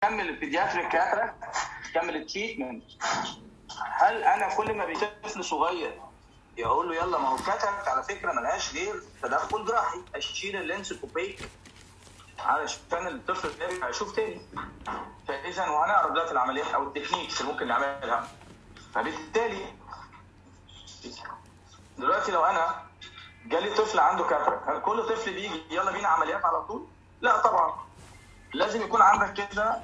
كمل البيدياتريك كاتراكت كمل التريتمنت هل انا كل ما بيجي طفل صغير يقول له يلا ما هو الكاتراكت على فكره ملهاش غير تدخل جراحي اشيل اللينس كوبيك علشان الطفل التاني هيشوف تاني فاذا وهنعرض دلوقتي العمليات او التكنيكس اللي ممكن نعملها فبالتالي دلوقتي لو انا جالي طفل عنده كاتراكت هل كل طفل بيجي يلا بينا عمليات على طول؟ لا طبعا لازم يكون عندك كده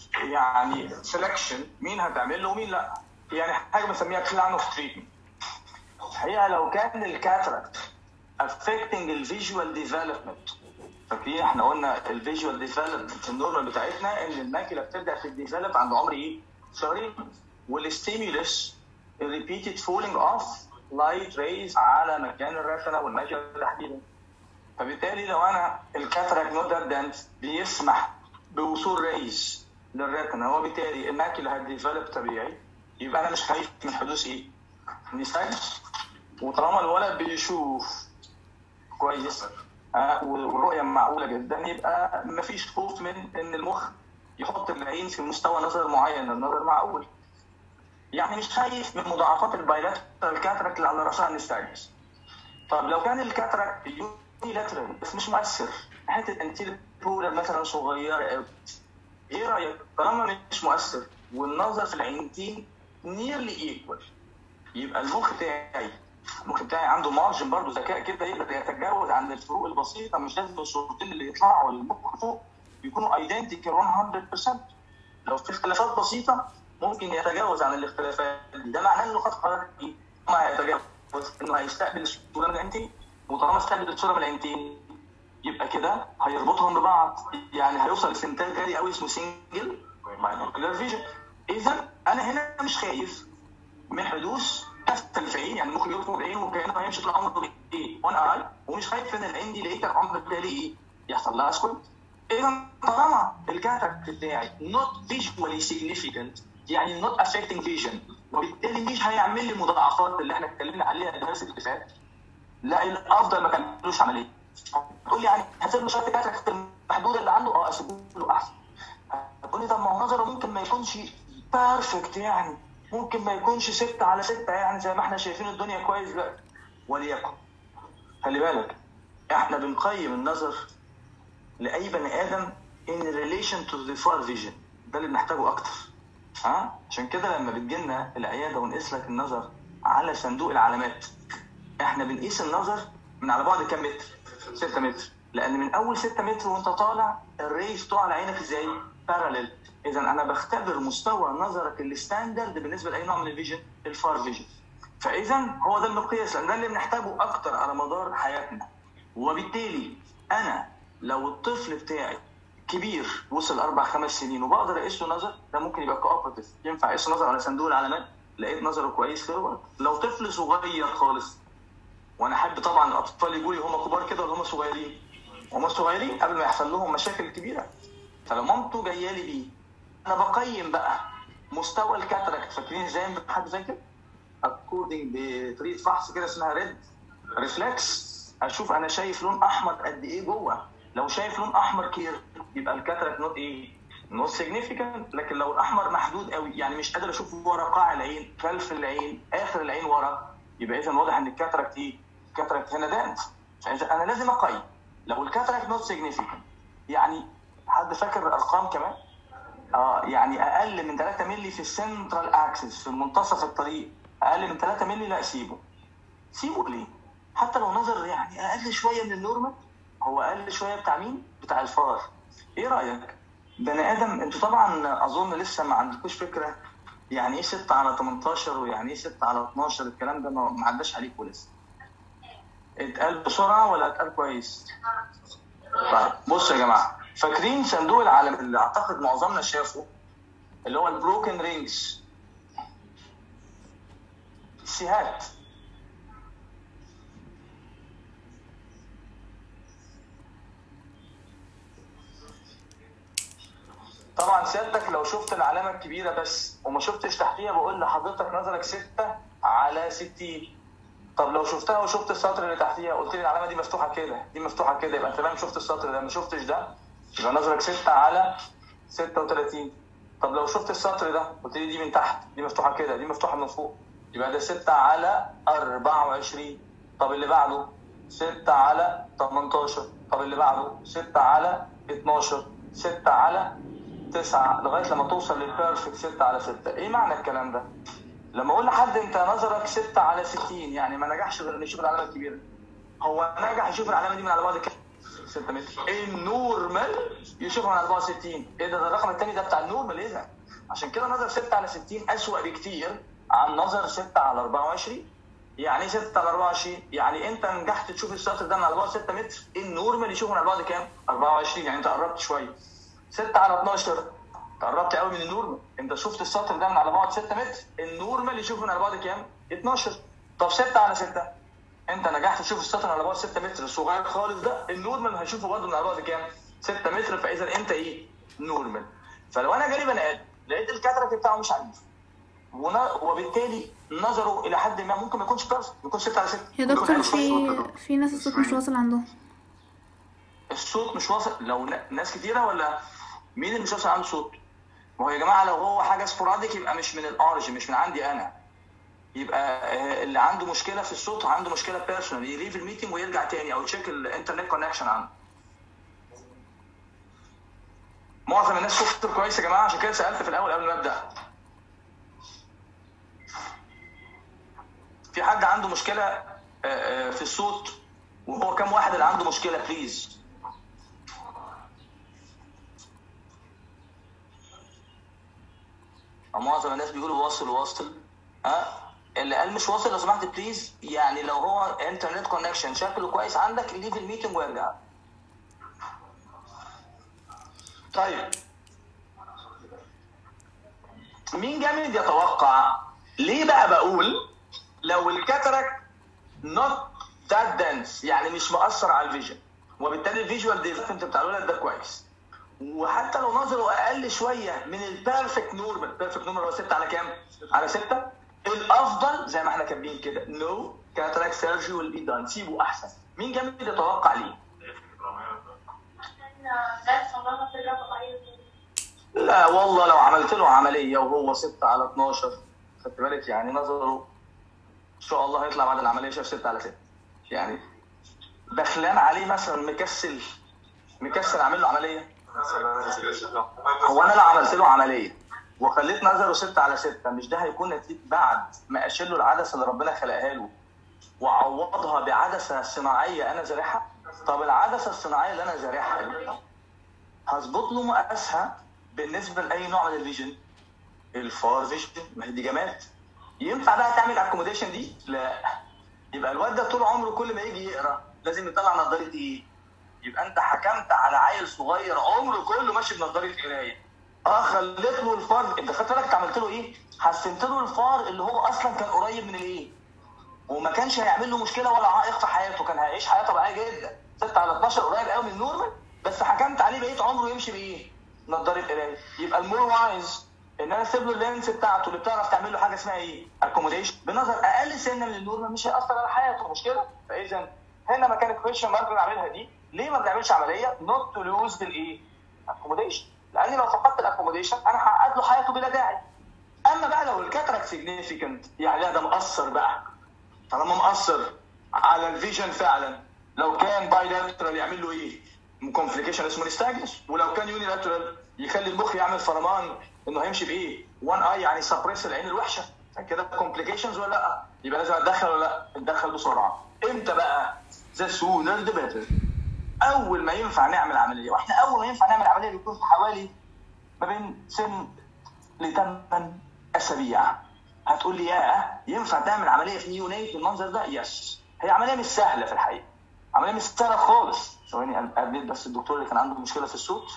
يعني سelection مين هتعمل له ومين لا يعني حاجه بنسميها بلان اوف تريتمنت الحقيقه لو كان الكاتراكت affecting الفيجوال ديفلوبمنت فاكرين احنا قلنا الفيجوال ديفلوبمنت النورمال بتاعتنا ان الماكله بتبدا تديفلوب عند عمر ايه؟ شهرين والستيمولس الريبيتد فولينج اوف لايت ريز على مكان الريتنا والماكله تحديدا فبالتالي لو انا الكاتراك نودر دانت بيسمح بوصول ريز للريتنا وبالتالي الماكله هتديفلوب طبيعي يبقى انا مش خايف من حدوث ايه؟ نيستايتس وطالما الولد بيشوف كويس آه، والرؤيه معقوله جدا يبقى مفيش خوف من ان المخ يحط العين في مستوى نظر معين النظر معقول يعني مش خايف من مضاعفات البايلاترال كاتراكت اللي على راسها النستايتس طب لو كان الكاتراكت يونيلاترال بس مش مؤثر حته انتيل بولر مثلا صغيره قوي ايه رايك طالما مش مؤثر والنظر في العينتين نيرلي ايكوال يبقى المخ بتاعي المخ بتاعي عنده مارجن برضه ذكاء كده يقدر يتجاوز عن الفروق البسيطه مش لازم الصورتين اللي يطلعوا للمخ فوق يكونوا ايدنتيكال 100% لو في اختلافات بسيطه ممكن يتجاوز عن الاختلافات دي ده معناه انه خد قرار ايه؟ ما هيتجاوز انه هيستقبل الصوره من العينتين وطالما استقبل الصوره من العينتين يبقى كده هيربطهم ببعض يعني هيوصل لسنتاج غالي قوي اسمه سنجل باينوكلر فيجن اذا انا هنا مش خايف من حدوث كسل في عين يعني ممكن يربط العين وكانه هيمشي طول عمره بايه؟ وان اي ومش خايف ان العين دي لقيت العمر التالي ايه؟ يحصل لها سكوت اذا طالما الكاتراكت بتاعي not visually significant يعني not affecting vision وبالتالي مش هيعمل لي مضاعفات اللي احنا اتكلمنا عليها الدرس اللي فات لا الافضل ما تعملوش عمليه تقول لي يعني هسيب له شويه كاتراكت المحدوده اللي عنده اه اسيب له احسن هتقول لي طب ما هو نظره ممكن ما يكونش بيرفكت يعني ممكن ما يكونش ستة على ستة يعني زي ما احنا شايفين الدنيا كويس دلوقتي وليكن خلي بالك احنا بنقيم النظر لاي بني ادم in relation to the far vision ده اللي بنحتاجه اكتر ها عشان كده لما بتجيلنا العياده ونقيس لك النظر على صندوق العلامات احنا بنقيس النظر من على بعد كام متر 6 متر لان من اول 6 متر وانت طالع الريز بتوع على عينك ازاي باراليل اذا انا بختبر مستوى نظرك الستاندرد بالنسبه لاي نوع من الفيجن الفار فيجن فاذا هو ده المقياس لان ده اللي بنحتاجه اكتر على مدار حياتنا وبالتالي انا لو الطفل بتاعي كبير وصل اربع خمس سنين وبقدر اقيس له نظر ده ممكن يبقى كوبرتيف ينفع اقيس نظر على صندوق العلامات لقيت نظره كويس خير وبركة. لو طفل صغير خالص وانا احب طبعا الاطفال يجوا لي هم كبار كده ولا هم صغيرين هم صغيرين قبل ما يحصل لهم مشاكل كبيره فلو مامته جايه لي بيه انا بقيم بقى مستوى الكاتراكت فاكرين ازاي حد فاكر؟ اكوردنج بطريقه فحص كده اسمها ريد ريفلكس اشوف انا شايف لون احمر قد ايه جوه لو شايف لون احمر كتير يبقى الكاتراكت نوت ايه؟ نوت سيجنيفيكانت لكن لو الاحمر محدود قوي يعني مش قادر اشوف ورا قاع العين خلف العين اخر العين ورا يبقى اذا واضح ان الكاتراكت ايه؟ الكاتراكت هنا دانت فاذا انا لازم اقيم لو الكاتراكت نوت سيجنيفيكانت يعني حد فاكر الارقام كمان؟ اه يعني اقل من 3 مللي في السنترال اكسس في منتصف الطريق اقل من 3 مللي لا سيبه سيبه ليه؟ حتى لو نظر يعني اقل شويه من النورمال هو اقل شويه بتاع مين؟ بتاع الفار ايه رايك؟ بني ادم انتوا طبعا اظن لسه ما عندكوش فكره يعني ايه 6 على 18 ويعني ايه 6 على 12 الكلام ده ما ما عداش عليكم لسه اتقال بسرعه ولا اتقال كويس؟ طيب بصوا يا جماعه فاكرين صندوق العالم اللي اعتقد معظمنا شافه اللي هو البروكن رينجز السيهات طبعا سيادتك لو شفت العلامه الكبيره بس وما شفتش تحتيها بقول لحضرتك نظرك 6 على 60 طب لو شفتها وشفت السطر اللي تحتيها قلت لي العلامه دي مفتوحه كده دي مفتوحه كده يبقى تمام شفت السطر ده ما شفتش ده يبقى نظرك 6 على 36 طب لو شفت السطر ده قلت لي دي من تحت دي مفتوحه كده دي مفتوحه من فوق يبقى ده 6 على 24 طب اللي بعده 6 على 18 طب اللي بعده 6 على 12 6 على 9 لغايه لما توصل للبيرفكت 6 على 6 ايه معنى الكلام ده؟ لما اقول لحد انت نظرك 6 على 60 يعني ما نجحش غير انه يشوف العلامه الكبيره هو نجح يشوف العلامه دي من على بعد كام؟ 6 متر النورمال يشوفها من 64 ايه ده, ده الرقم الثاني ده بتاع النورمال ايه ده؟ عشان كده نظر 6 على 60 اسوء بكتير عن نظر 6 على 24 يعني ايه 6 على 24 يعني انت نجحت تشوف السطر ده من على بعد 6 متر النورمال يشوفه من على بعد كام 24 يعني انت قربت شويه 6 على 12 قربت قوي من النورمال انت شفت السطر ده من على بعد 6 متر النورمال يشوفه من على بعد كام 12 طب 6 على 6 انت نجحت تشوف السطر من على بعد 6 متر الصغير خالص ده النورمال هيشوفه برضه من على بعد كام 6 متر فاذا انت ايه نورمال فلو انا جالي بني ادم لقيت الكاتراكت بتاعه مش عنيف وبالتالي نظره الى حد ما ممكن ما يكونش بيرفكت يكون 6 على 6 يا دكتور في في ناس الصوت مش واصل عندهم الصوت مش واصل لو ناس كتيره ولا مين اللي مش واصل عنده صوت؟ ما هو يا جماعه لو هو حاجه سبوراديك يبقى مش من الارج مش من عندي انا يبقى اللي عنده مشكله في الصوت عنده مشكله بيرسونال يليف الميتنج ويرجع تاني او يتشيك الانترنت كونكشن عنده معظم الناس صوتهم كويس يا جماعه عشان كده سالت في الاول قبل ما ابدا في حد عنده مشكله في الصوت وهو كم واحد اللي عنده مشكله بليز معظم الناس بيقولوا واصل واصل ها اللي قال مش واصل لو سمحت بليز يعني لو هو انترنت كونكشن شكله كويس عندك ليف الميتنج وارجع طيب مين جامد يتوقع ليه بقى بقول لو الكاتراك نوت ذات دنس يعني مش مأثر على الفيجن وبالتالي الفيجوال ديفلوبمنت بتاع الولد ده كويس وحتى لو نظره اقل شويه من البيرفكت نورمال البيرفكت نورمال هو 6 على كام؟ على 6 الافضل زي ما احنا كاتبين كده نو كاتراك سيرجي ويل بي دان سيبه احسن مين جامد يتوقع ليه؟ لا والله لو عملت له عمليه وهو 6 على 12 خدت بالك يعني نظره ان شاء الله هيطلع بعد العمليه شاف 6 على 6 يعني دخلان عليه مثلا مكسل مكسل اعمل له عمليه هو انا لو عملت له عمليه وخليت نظره 6 على 6 مش ده هيكون نتيجه بعد ما اشيل له العدسه اللي ربنا خلقها له واعوضها بعدسه صناعيه انا زارعها طب العدسه الصناعيه اللي انا زارعها دي هظبط له مقاسها بالنسبه لاي نوع من الفيجن الفار فيجن ما هي دي جماد ينفع بقى تعمل اكوموديشن دي؟ لا يبقى الواد ده طول عمره كل ما يجي يقرا لازم يطلع نظاره ايه؟ يبقى انت حكمت على عيل صغير عمره كله ماشي بنظاره قرايه اه خليت له الفار انت خدت بالك عملت له ايه؟ حسنت له الفار اللي هو اصلا كان قريب من الايه؟ وما كانش هيعمل له مشكله ولا عائق في حياته كان هيعيش حياه طبيعيه جدا 6 على 12 قريب قوي من النورمال بس حكمت عليه بقيت عمره يمشي بايه؟ نظاره قرايه يبقى المور وايز ان انا اسيب له اللينس بتاعته اللي بتعرف تعمل له حاجه اسمها ايه؟ اكوموديشن بنظر اقل سنه من النورمال مش هياثر على حياته مش كده؟ فاذا هنا مكان الكويشن مارك اللي عاملها دي ليه ما بنعملش عمليه؟ نوت تو لوز بالايه؟ اكوموديشن لاني لو فقدت الاكوموديشن انا هعقد له حياته بلا داعي اما بقى لو الكاتراك سيجنيفيكانت يعني لا ده مأثر بقى طالما مأثر على الفيجن فعلا لو كان بايلاترال يعمل له ايه؟ كومبليكيشن اسمه نستاجنس ولو كان يونيلاترال يخلي المخ يعمل فرمان انه هيمشي بايه؟ وان اي يعني سبريس العين الوحشه كده كومبليكيشنز ولا لا؟ يبقى لازم اتدخل ولا لا؟ اتدخل بسرعه امتى بقى؟ ذا سونر ذا بيتر اول ما ينفع نعمل عمليه واحنا اول ما ينفع نعمل عمليه بيكون في حوالي ما بين سن لثمان اسابيع هتقول لي ياه ينفع تعمل عمليه في نيونيت بالمنظر ده؟ يس هي عمليه مش سهله في الحقيقه عمليه مش سهله خالص ثواني قابلت بس الدكتور اللي كان عنده مشكله في الصوت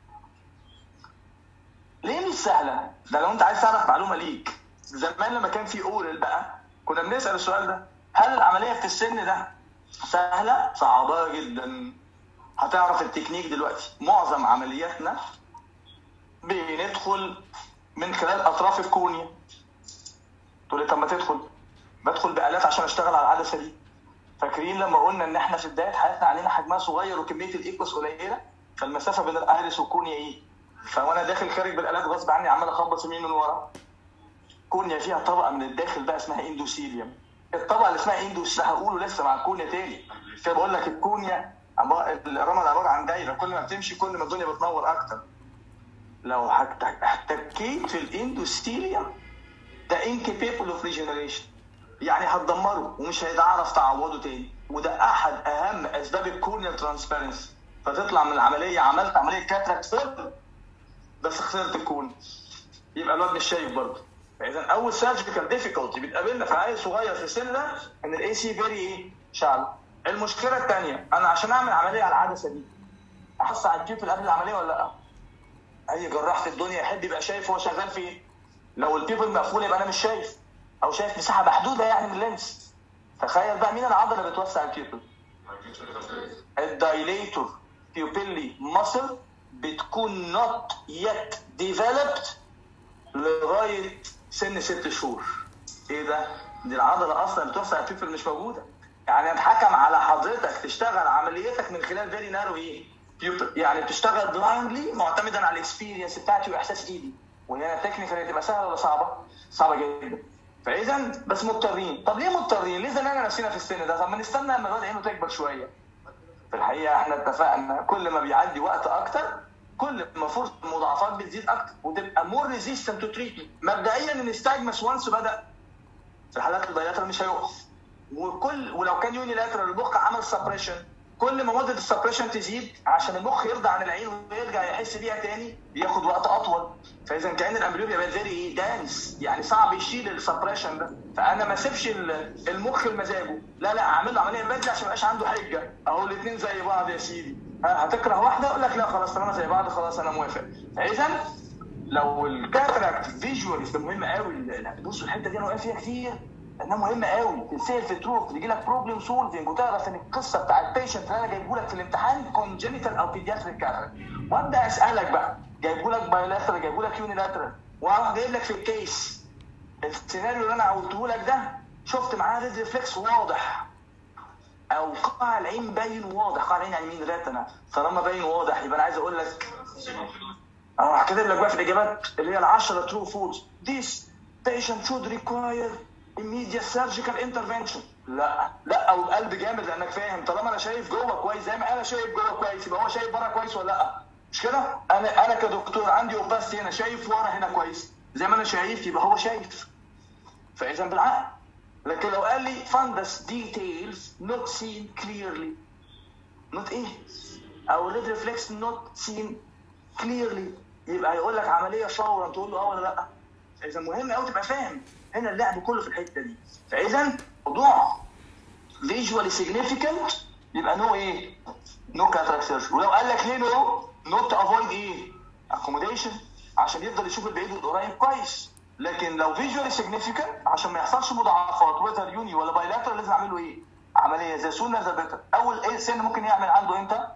ليه مش سهله؟ ده لو انت عايز تعرف معلومه ليك زمان لما كان في اورال بقى كنا بنسال السؤال ده هل العمليه في السن ده سهله؟ صعبه جدا هتعرف التكنيك دلوقتي معظم عملياتنا بندخل من خلال اطراف الكونيا تقول لي طب ما تدخل بدخل بالات عشان اشتغل على العدسه دي فاكرين لما قلنا ان احنا في بدايه حياتنا علينا حجمها صغير وكميه الايكوس قليله فالمسافه بين الايرس والكونيا ايه؟ فوانا داخل خارج بالالات غصب عني عمال اخبط يمين من ورا كورنيا فيها طبقه من الداخل بقى اسمها اندوثيليوم الطبقه اللي اسمها اندوس هقوله لسه مع الكورنيا تاني كده بقول لك الكورنيا عبارة- الرمد عباره عن دايره كل ما بتمشي كل ما الدنيا بتنور اكتر لو هت- احتكيت في الاندوثيليوم ده انكابيبل اوف ريجنريشن يعني هتدمره ومش هيتعرف تعوضه تاني وده احد اهم اسباب الكورنيال ترانسبيرنسي فتطلع من العمليه عملت عمليه كاتراكت فيلم بس خسرت الكون يبقى الواد مش شايف برضه فاذا اول سيرجيكال ديفيكولتي بتقابلنا في عيل صغير في السن ده ان الاي سي فيري ايه شعب المشكله الثانيه انا عشان اعمل عمليه على العدسه دي احص على البيبل قبل العمليه ولا لا؟ اي جراح في الدنيا يحب يبقى شايف هو شغال في ايه لو البيبل مقفول يبقى انا مش شايف او شايف مساحه محدوده يعني من اللينس تخيل بقى مين العضله اللي بتوسع البيبل الدايليتور بيوبيلي ماسل بتكون نوت يت ديفلوبد لغايه سن ست شهور ايه ده؟ دي العضله اصلا بتوسع البيبل مش موجوده يعني اتحكم على حضرتك تشتغل عمليتك من خلال فيري نارو ايه؟ pupil. يعني بتشتغل بلايندلي معتمدا على الاكسبيرينس بتاعتي واحساس ايدي وهنا تكنيكال تبقى سهله ولا صعبه؟ صعبه جدا فاذا بس مضطرين طب ليه مضطرين؟ ليه زنقنا نفسنا في السن ده؟ طب ما نستنى لما الواد عينه تكبر شويه في الحقيقه احنا اتفقنا كل ما بيعدي وقت اكتر كل ما فرصه المضاعفات بتزيد اكتر وتبقى مور ريزيستنت تو تريتمنت مبدئيا النستاجمس وانس بدا في الحالات البايلاترال مش هيقف وكل ولو كان يوني لاترال المخ عمل سبريشن كل ما مده السبريشن تزيد عشان المخ يرضى عن العين ويرجع يحس بيها تاني ياخد وقت اطول فاذا كان الامبليوبيا بقت فيري ايه دانس يعني صعب يشيل السبريشن ده فانا ما اسيبش ال- المخ لمزاجه لا لا اعمل له عمليه بدري عشان ما يبقاش عنده حجه اهو الاثنين زي بعض يا سيدي ها، هتكره واحده اقول لك لا خلاص طالما زي بعض خلاص انا موافق فاذا لو الكاتراكت فيجوالز ده مهم قوي بصوا الحته دي انا واقف فيها كتير لانها مهمه قوي تنسال في تروح تيجي لك بروبلم سولفنج وتعرف ان القصه بتاع البيشنت اللي انا جايبه لك في الامتحان كونجنتال او بيدياتريك كاتراكت وابدا اسالك بقى جايبه لك بايلاترال جايبه لك يونيلاترال واروح جايب لك في الكيس السيناريو اللي انا قلته لك ده شفت معاه ريد ريفلكس واضح او قاع العين باين واضح قاع العين يعني مين راتنا طالما باين واضح يبقى انا عايز اقول لك انا هكتب لك بقى في الاجابات اللي هي العشرة ترو فولز this patient should require immediate surgical intervention لا لا او القلب جامد لانك فاهم طالما انا شايف جوه كويس زي ما انا شايف جوه كويس يبقى هو شايف بره كويس ولا لا مش كده انا انا كدكتور عندي اوباستي هنا شايف ورا هنا كويس زي ما انا شايف يبقى هو شايف فاذا بالعقل لكن لو قال لي fundus details not seen clearly not ايه او red reflex not seen clearly يبقى هيقول لك عمليه فورا تقول له اه ولا لا اذا مهم قوي تبقى فاهم هنا اللعب كله في الحته دي فاذا موضوع فيجوالي significant يبقى نو ايه نو cataract surgery ولو قال لك ليه نو نوت تو افويد ايه accommodation عشان يفضل يشوف البعيد والقريب كويس لكن لو فيجوالي significant عشان ما يحصلش مضاعفات ويتر يوني ولا بايلاترال لازم اعمل له ايه عمليه زي سونا ذا بيتر اول ايه سن ممكن يعمل عنده امتى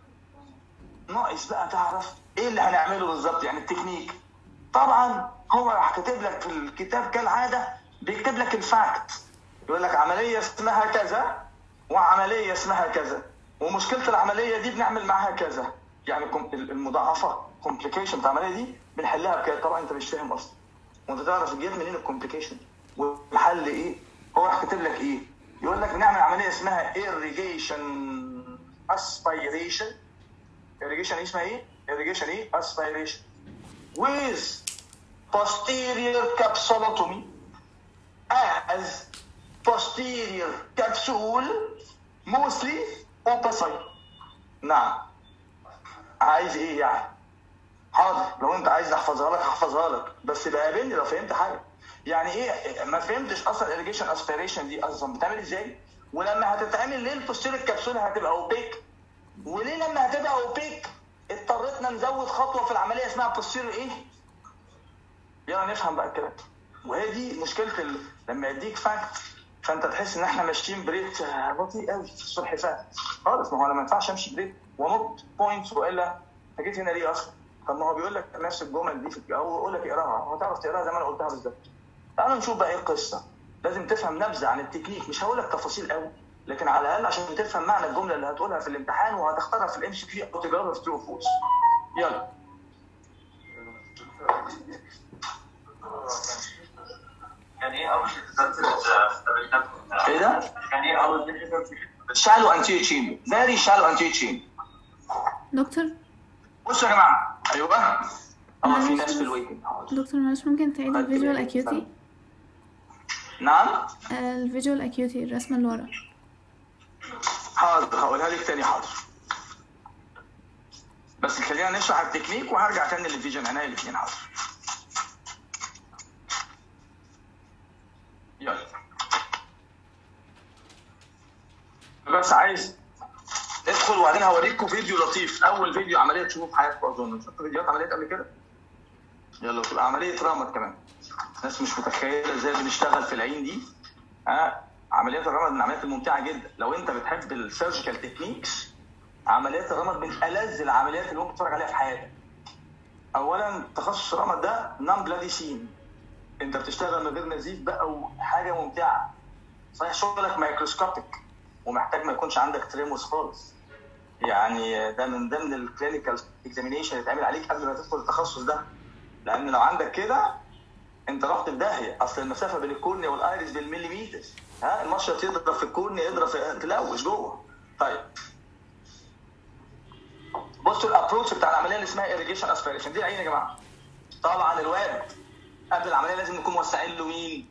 ناقص بقى تعرف ايه اللي هنعمله بالظبط يعني التكنيك طبعا هو راح كاتب لك في الكتاب كالعاده بيكتب لك الفاكت يقول لك عمليه اسمها كذا وعمليه اسمها كذا ومشكله العمليه دي بنعمل معاها كذا يعني كم- المضاعفه كومبليكيشن بتاع العمليه دي بنحلها بكده طبعا انت مش فاهم اصلا وانت تعرف جت منين الكومبليكيشن والحل ايه هو راح كاتب لك ايه يقول لك بنعمل عمليه اسمها irrigation aspiration irrigation اسمها ايه irrigation ايه aspiration with posterior capsulotomy as posterior capsule mostly opacite نعم عايز ايه يعني حاضر لو انت عايز احفظها لك هحفظها لك بس بقابلني لو فهمت حاجه يعني ايه ما فهمتش اصلا الاريجيشن اسبيريشن دي اصلا بتعمل ازاي ولما هتتعمل ليه البوستيريك كبسوله هتبقى اوبيك وليه لما هتبقى اوبيك اضطريتنا نزود خطوه في العمليه اسمها بوستيريو ايه يلا نفهم بقى الكلام وهي دي مشكله ال... لما يديك فاكت فانت تحس ان احنا ماشيين بريت آه، بطيء قوي في الصبح فات خالص ما هو انا ما ينفعش امشي بريت ونط بوينتس والا انت جيت هنا ليه اصلا؟ طب ما هو بيقول لك نفس الجمل دي في او يقول لك اقراها هتعرف تقراها زي ما انا قلتها بالظبط تعالوا نشوف بقى ايه القصه لازم تفهم نبذه عن التكنيك مش هقول لك تفاصيل قوي لكن على الاقل عشان تفهم معنى الجمله اللي هتقولها في الامتحان وهتختارها في الام سي كيو او تجاوبها في ترو فولس يلا يعني ايه اول ديسادفانتج استخدمتها ايه ده؟ يعني ايه اول ديسادفانتج شالو انتيريور تشامبر فيري شالو انتيريور تشامبر دكتور بصوا يا جماعه ايوه اه في ناس في الويتنج دكتور معلش ممكن تعيد الفيجوال اكيوتي نعم الفيجوال اكيوتي الرسمة اللي ورا حاضر هقولها لك تاني حاضر بس خلينا نشرح التكنيك وهرجع تاني للفيجن عينيا الاثنين حاضر يلا بس عايز ادخل وبعدين هوريكم فيديو لطيف اول فيديو عمليه تشوفوه في حياتكم اظن شفتوا فيديوهات عمليات قبل كده يلا تبقى عمليه رمد كمان الناس مش متخيله ازاي بنشتغل في العين دي ها عمليات الرمد من العمليات الممتعه جدا لو انت بتحب السيرجيكال تكنيكس عمليات الرمد من ألذ العمليات اللي ممكن تتفرج عليها في حياتك اولا تخصص الرمد ده نون بلادي سين انت بتشتغل من غير نزيف بقى وحاجه ممتعه صحيح شغلك مايكروسكوبيك ومحتاج ما يكونش عندك تريموس خالص يعني ده من ضمن الكلينيكال اكزامينيشن اللي اتعمل عليك قبل ما تدخل التخصص ده لان لو عندك كده انت رحت في داهيه اصل المسافه بين الكورنيا والايريس بالمليمتر ها المشرط يضرب في الكورنيا يضرب في تلوث جوه طيب بصوا الابروتش بتاع العمليه اللي اسمها irrigation اسبيريشن دي العين يا جماعه طبعا الواد قبل العمليه لازم نكون موسعين له مين؟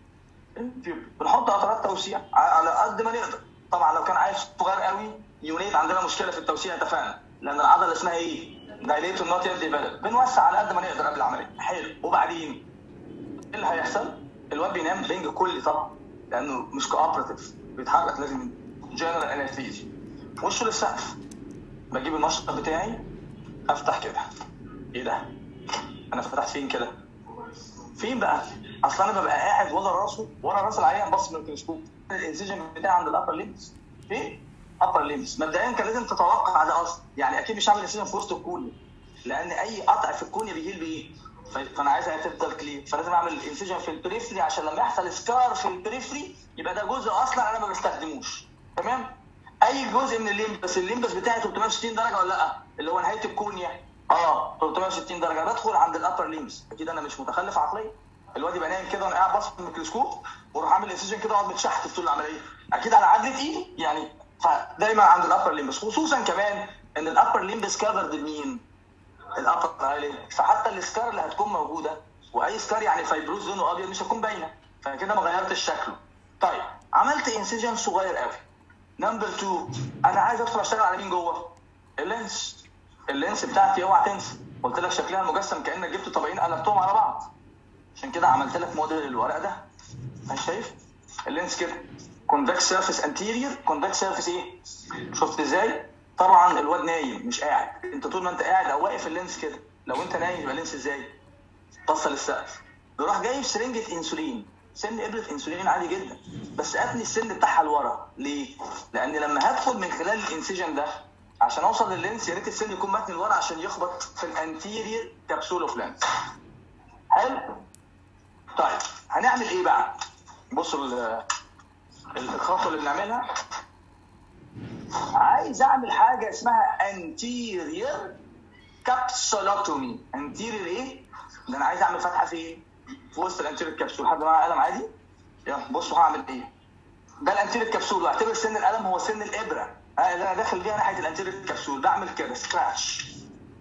بنحط قطرات توسيع على قد ما نقدر طبعا لو كان عايش صغير قوي يونيت عندنا مشكله في التوسيع اتفقنا لان العضله اسمها ايه؟ دايليتو نوت يت ديفلوب بنوسع على قد ما نقدر قبل العمليه حلو وبعدين ايه اللي هيحصل؟ الواد بينام بنج كلي طبعا لانه مش كوبراتيف بيتحرك لازم جنرال انستيزي وشه للسقف بجيب المشرط بتاعي افتح كده ايه ده؟ انا فتحت فين كده؟ فين بقى؟ اصل انا ببقى قاعد ورا راسه ورا راس العيان بص من التلسكوب الانسجن بتاعي عند الابر ليمس فين؟ ابر ليمس مبدئيا كان لازم تتوقع ده اصلا يعني اكيد مش هعمل انسجن في وسط الكوني لان اي قطع في الكوني بيجي بايه؟ فانا عايزها تفضل كلير فلازم اعمل انسجن في البريفري عشان لما يحصل سكار في البريفري يبقى ده جزء اصلا انا ما بستخدموش تمام؟ اي جزء من الليمبس الليمبس بتاعي 360 درجه ولا لا؟ اللي هو نهايه الكونيا اه 360 درجه بدخل عند الابر ليمبس اكيد انا مش متخلف عقليا الواد يبقى نايم كده وانا قاعد باصص في الميكروسكوب واروح عامل انسجن كده واقعد متشحت طول العمليه اكيد على عدله ايدي يعني فدايما عند الابر ليمبس خصوصا كمان ان الابر ليمبس كفرد بمين؟ الابر ايليد فحتى السكار اللي هتكون موجوده واي سكار يعني فايبروز لونه ابيض مش هتكون باينه فكده ما غيرتش شكله طيب عملت انسجن صغير قوي نمبر 2 انا عايز ادخل اشتغل على مين جوه؟ اللينس اللينس بتاعتي اوعى تنسى قلت لك شكلها المجسم كانك جبت طبقين قلبتهم على بعض عشان كده عملت لك موديل الورق ده انت شايف اللينس كده كونفكس سيرفيس انتيريور كونفكس سيرفيس ايه شفت ازاي طبعا الواد نايم مش قاعد انت طول ما انت قاعد او واقف اللينس كده لو انت نايم يبقى اللينس ازاي بصل السقف بروح جايب سرنجه انسولين سن ابره انسولين عادي جدا بس اتني السن بتاعها لورا ليه لان لما هدخل من خلال الانسجن ده عشان اوصل لللينس يا ريت السن يكون متني لورا عشان يخبط في الانتيريور كبسول اوف لينس حلو طيب هنعمل ايه بقى بصوا ال- الخطوه اللي بنعملها عايز اعمل حاجه اسمها anterior capsulotomy anterior ايه ده انا عايز اعمل فتحه فين في وسط الانتيريور كبسول حد معاه قلم عادي يلا بصوا هعمل ايه ده الانتيريور كبسول واعتبر سن القلم هو سن الابره ها اللي انا داخل بيها ناحيه الانتيريور كبسول بعمل كده سكراتش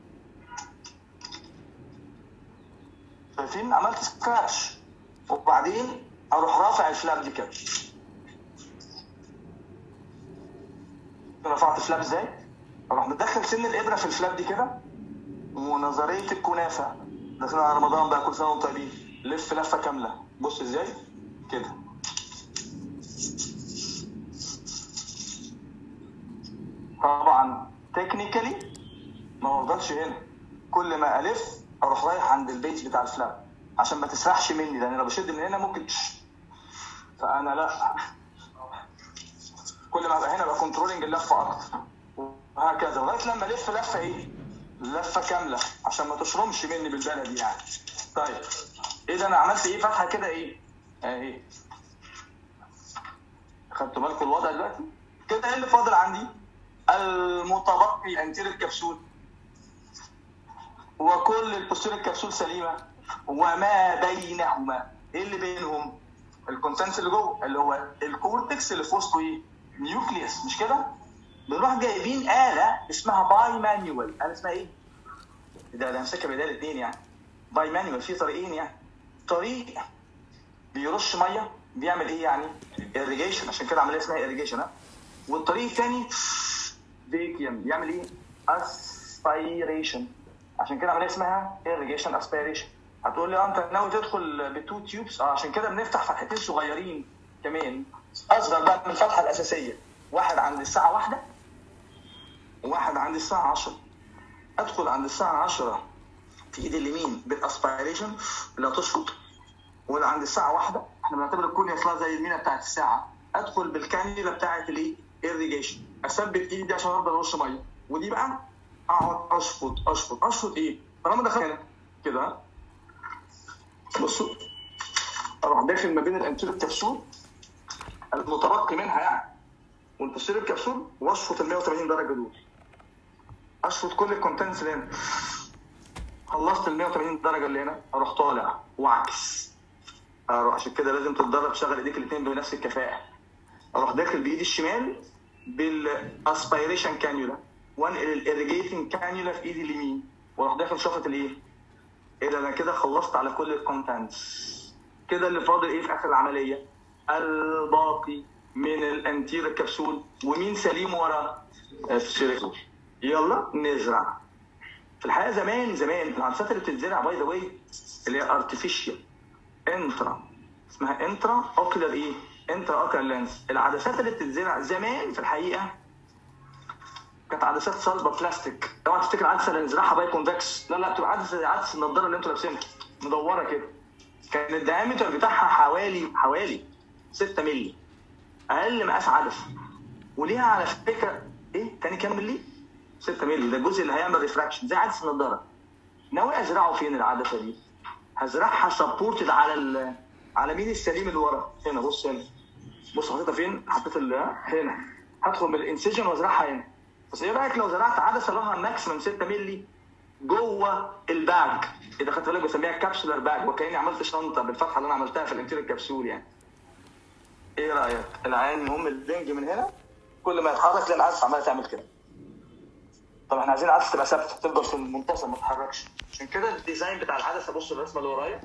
شايفين عملت سكراتش وبعدين اروح رافع الفلاب دي كده رفعت الفلاب ازاي؟ اروح مدخل سن الابره في الفلاب دي كده ونظريه الكنافه داخلين على رمضان بقى كل سنه وانتم طيبين لف لفه كامله بص ازاي؟ كده طبعا تكنيكالي ما بفضلش هنا كل ما الف اروح رايح عند البيت بتاع الفلاب عشان ما تسرحش مني لان لو بشد من هنا ممكن تش. فانا لا كل ما ابقى هنا ابقى كنترولنج اللفه اكتر وهكذا لغايه لما الف لفه ايه؟ لفه كامله عشان ما تشرمش مني بالبلدي يعني. طيب ايه ده انا عملت ايه فتحه كده ايه؟ اهي خدتوا بالكم الوضع دلوقتي؟ كده ايه اللي فاضل عندي؟ المتبقي انتير الكبسول وكل البوستير الكبسول سليمه وما بينهما ايه اللي بينهم الكونسنس اللي جوه اللي هو الكورتكس اللي في وسطه ايه نيوكليوس مش كده بنروح جايبين آلة اسمها باي مانيوال آلة اسمها ايه ده ده همسكها بدال اتنين يعني باي مانيوال في طريقين يعني طريق بيرش ميه بيعمل ايه يعني irrigation عشان كده عمليه اسمها irrigation ها والطريق الثاني فيكيوم بيعمل ايه aspiration عشان كده عمليه اسمها irrigation aspiration هتقول لي اه انت ناوي تدخل بتو تيوبس اه عشان كده بنفتح فتحتين صغيرين كمان اصغر بقى من الفتحه الاساسيه واحد عند الساعه واحدة وواحد عند الساعه 10 ادخل عند الساعه 10 في ايد اليمين بالاسبيريشن اللي هتشفط ولا عند الساعه واحدة احنا بنعتبر الكون يطلع زي المينا بتاعت الساعه ادخل بالكانيولا بتاعت الايه irrigation اثبت ايدي دي عشان افضل ارش ميه ودي بقى اقعد اشفط اشفط اشفط ايه طالما دخلت هنا كده ها؟ بصوا اروح داخل ما بين الانتيريور كبسول المتبقي منها يعني والبوستيريور كبسول واشفط ال 180 درجه دول اشفط كل الكونتنتس اللي هنا خلصت ال 180 درجه اللي هنا اروح طالع واعكس اروح عشان كده لازم تتدرب تشغل ايديك الاثنين بنفس الكفاءه اروح داخل بايدي الشمال بالاسبيريشن كانيولا وانقل الاريجيتنج كانيولا في ايدي اليمين واروح داخل شفط الايه؟ ايه ده انا كده خلصت على كل الكونتنتس كده اللي فاضل ايه في اخر العمليه؟ الباقي من الانتير كبسول ومين سليم ورا السيريكول يلا نزرع في الحقيقه زمان زمان العدسات اللي بتتزرع باي ذا واي اللي هي ارتفيشال انترا اسمها انترا اوكلر ايه؟ انترا اوكلر لينس العدسات اللي بتتزرع زمان في الحقيقه كانت عدسات صلبه بلاستيك اوعى تفتكر العدسه اللي نزرعها باي كونفكس لا لا بتبقى عدسه عدسه النضاره اللي انتوا لابسينها مدوره كده كان الدايمتر بتاعها حوالي حوالي 6 مللي اقل مقاس عدسه وليها على فكره ايه تاني كام مللي 6 مللي ده الجزء اللي هيعمل ريفراكشن زي عدسه النضاره ناوي ازرعه فين العدسه دي هزرعها سبورتد على ال... على مين السليم اللي ورا هنا بص هنا بص حطيتها فين حطيت ال... هنا هدخل من الانسجن وازرعها هنا بس ايه رايك لو زرعت عدسه لها ماكسيمم 6 مللي جوه الباج اذا خدت بالك بسميها كابسولار باج وكاني عملت شنطه بالفتحه اللي انا عملتها في الانتيريور كبسول يعني ايه رايك العين المهم البنج من هنا كل ما يتحرك تلاقي العدسه عماله تعمل كده طب احنا عايزين العدسه تبقى ثابته تفضل في المنتصف ما تتحركش عشان كده الديزاين بتاع العدسه بص الرسمه اللي ورايا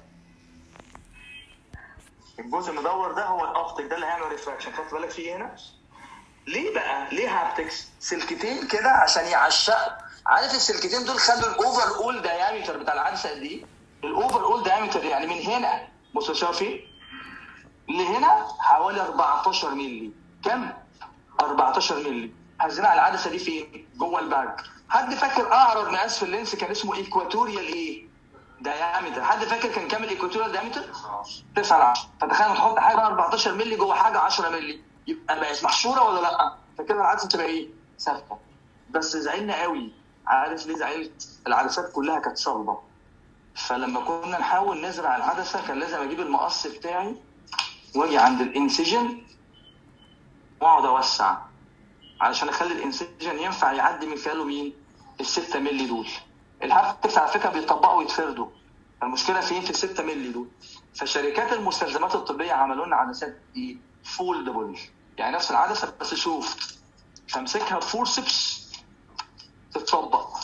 الجزء المدور ده هو الاوبتيك ده اللي هيعمل ريفراكشن خدت بالك فيه هنا ليه بقى ليه هابتكس سلكتين كده عشان يعشق عارف السلكتين دول خلوا الاوفر اول دايمتر بتاع العدسه قد ايه الاوفر اول دايمتر يعني من هنا بص شايف ايه لهنا حوالي 14 مللي كم 14 مللي هزرع العدسه دي فين جوه الباج حد فاكر اعرض مقاس في اللينس كان اسمه ايكواتوريال ايه دايمتر حد فاكر كان كام الايكواتوريال دايمتر 9 ل 10 فتخيل تحط حاجه 14 مللي جوه حاجه 10 مللي يبقى بقت محشوره ولا لا فكده العدسه تبقى ايه ثابته بس زعلنا قوي عارف ليه زعلت العدسات كلها كانت صلبه فلما كنا نحاول نزرع العدسه كان لازم اجيب المقص بتاعي واجي عند الانسجن واقعد اوسع علشان اخلي الانسجن ينفع يعدي من خلاله مين؟ ال 6 مللي دول. الهابتكس على فكره بيطبقوا ويتفردوا. المشكله فين في ال 6 مللي دول؟ فشركات المستلزمات الطبيه عملوا لنا عدسات ايه؟ فولدبل يعني نفس العدسه بس شوف تمسكها بفورسبس تتطبق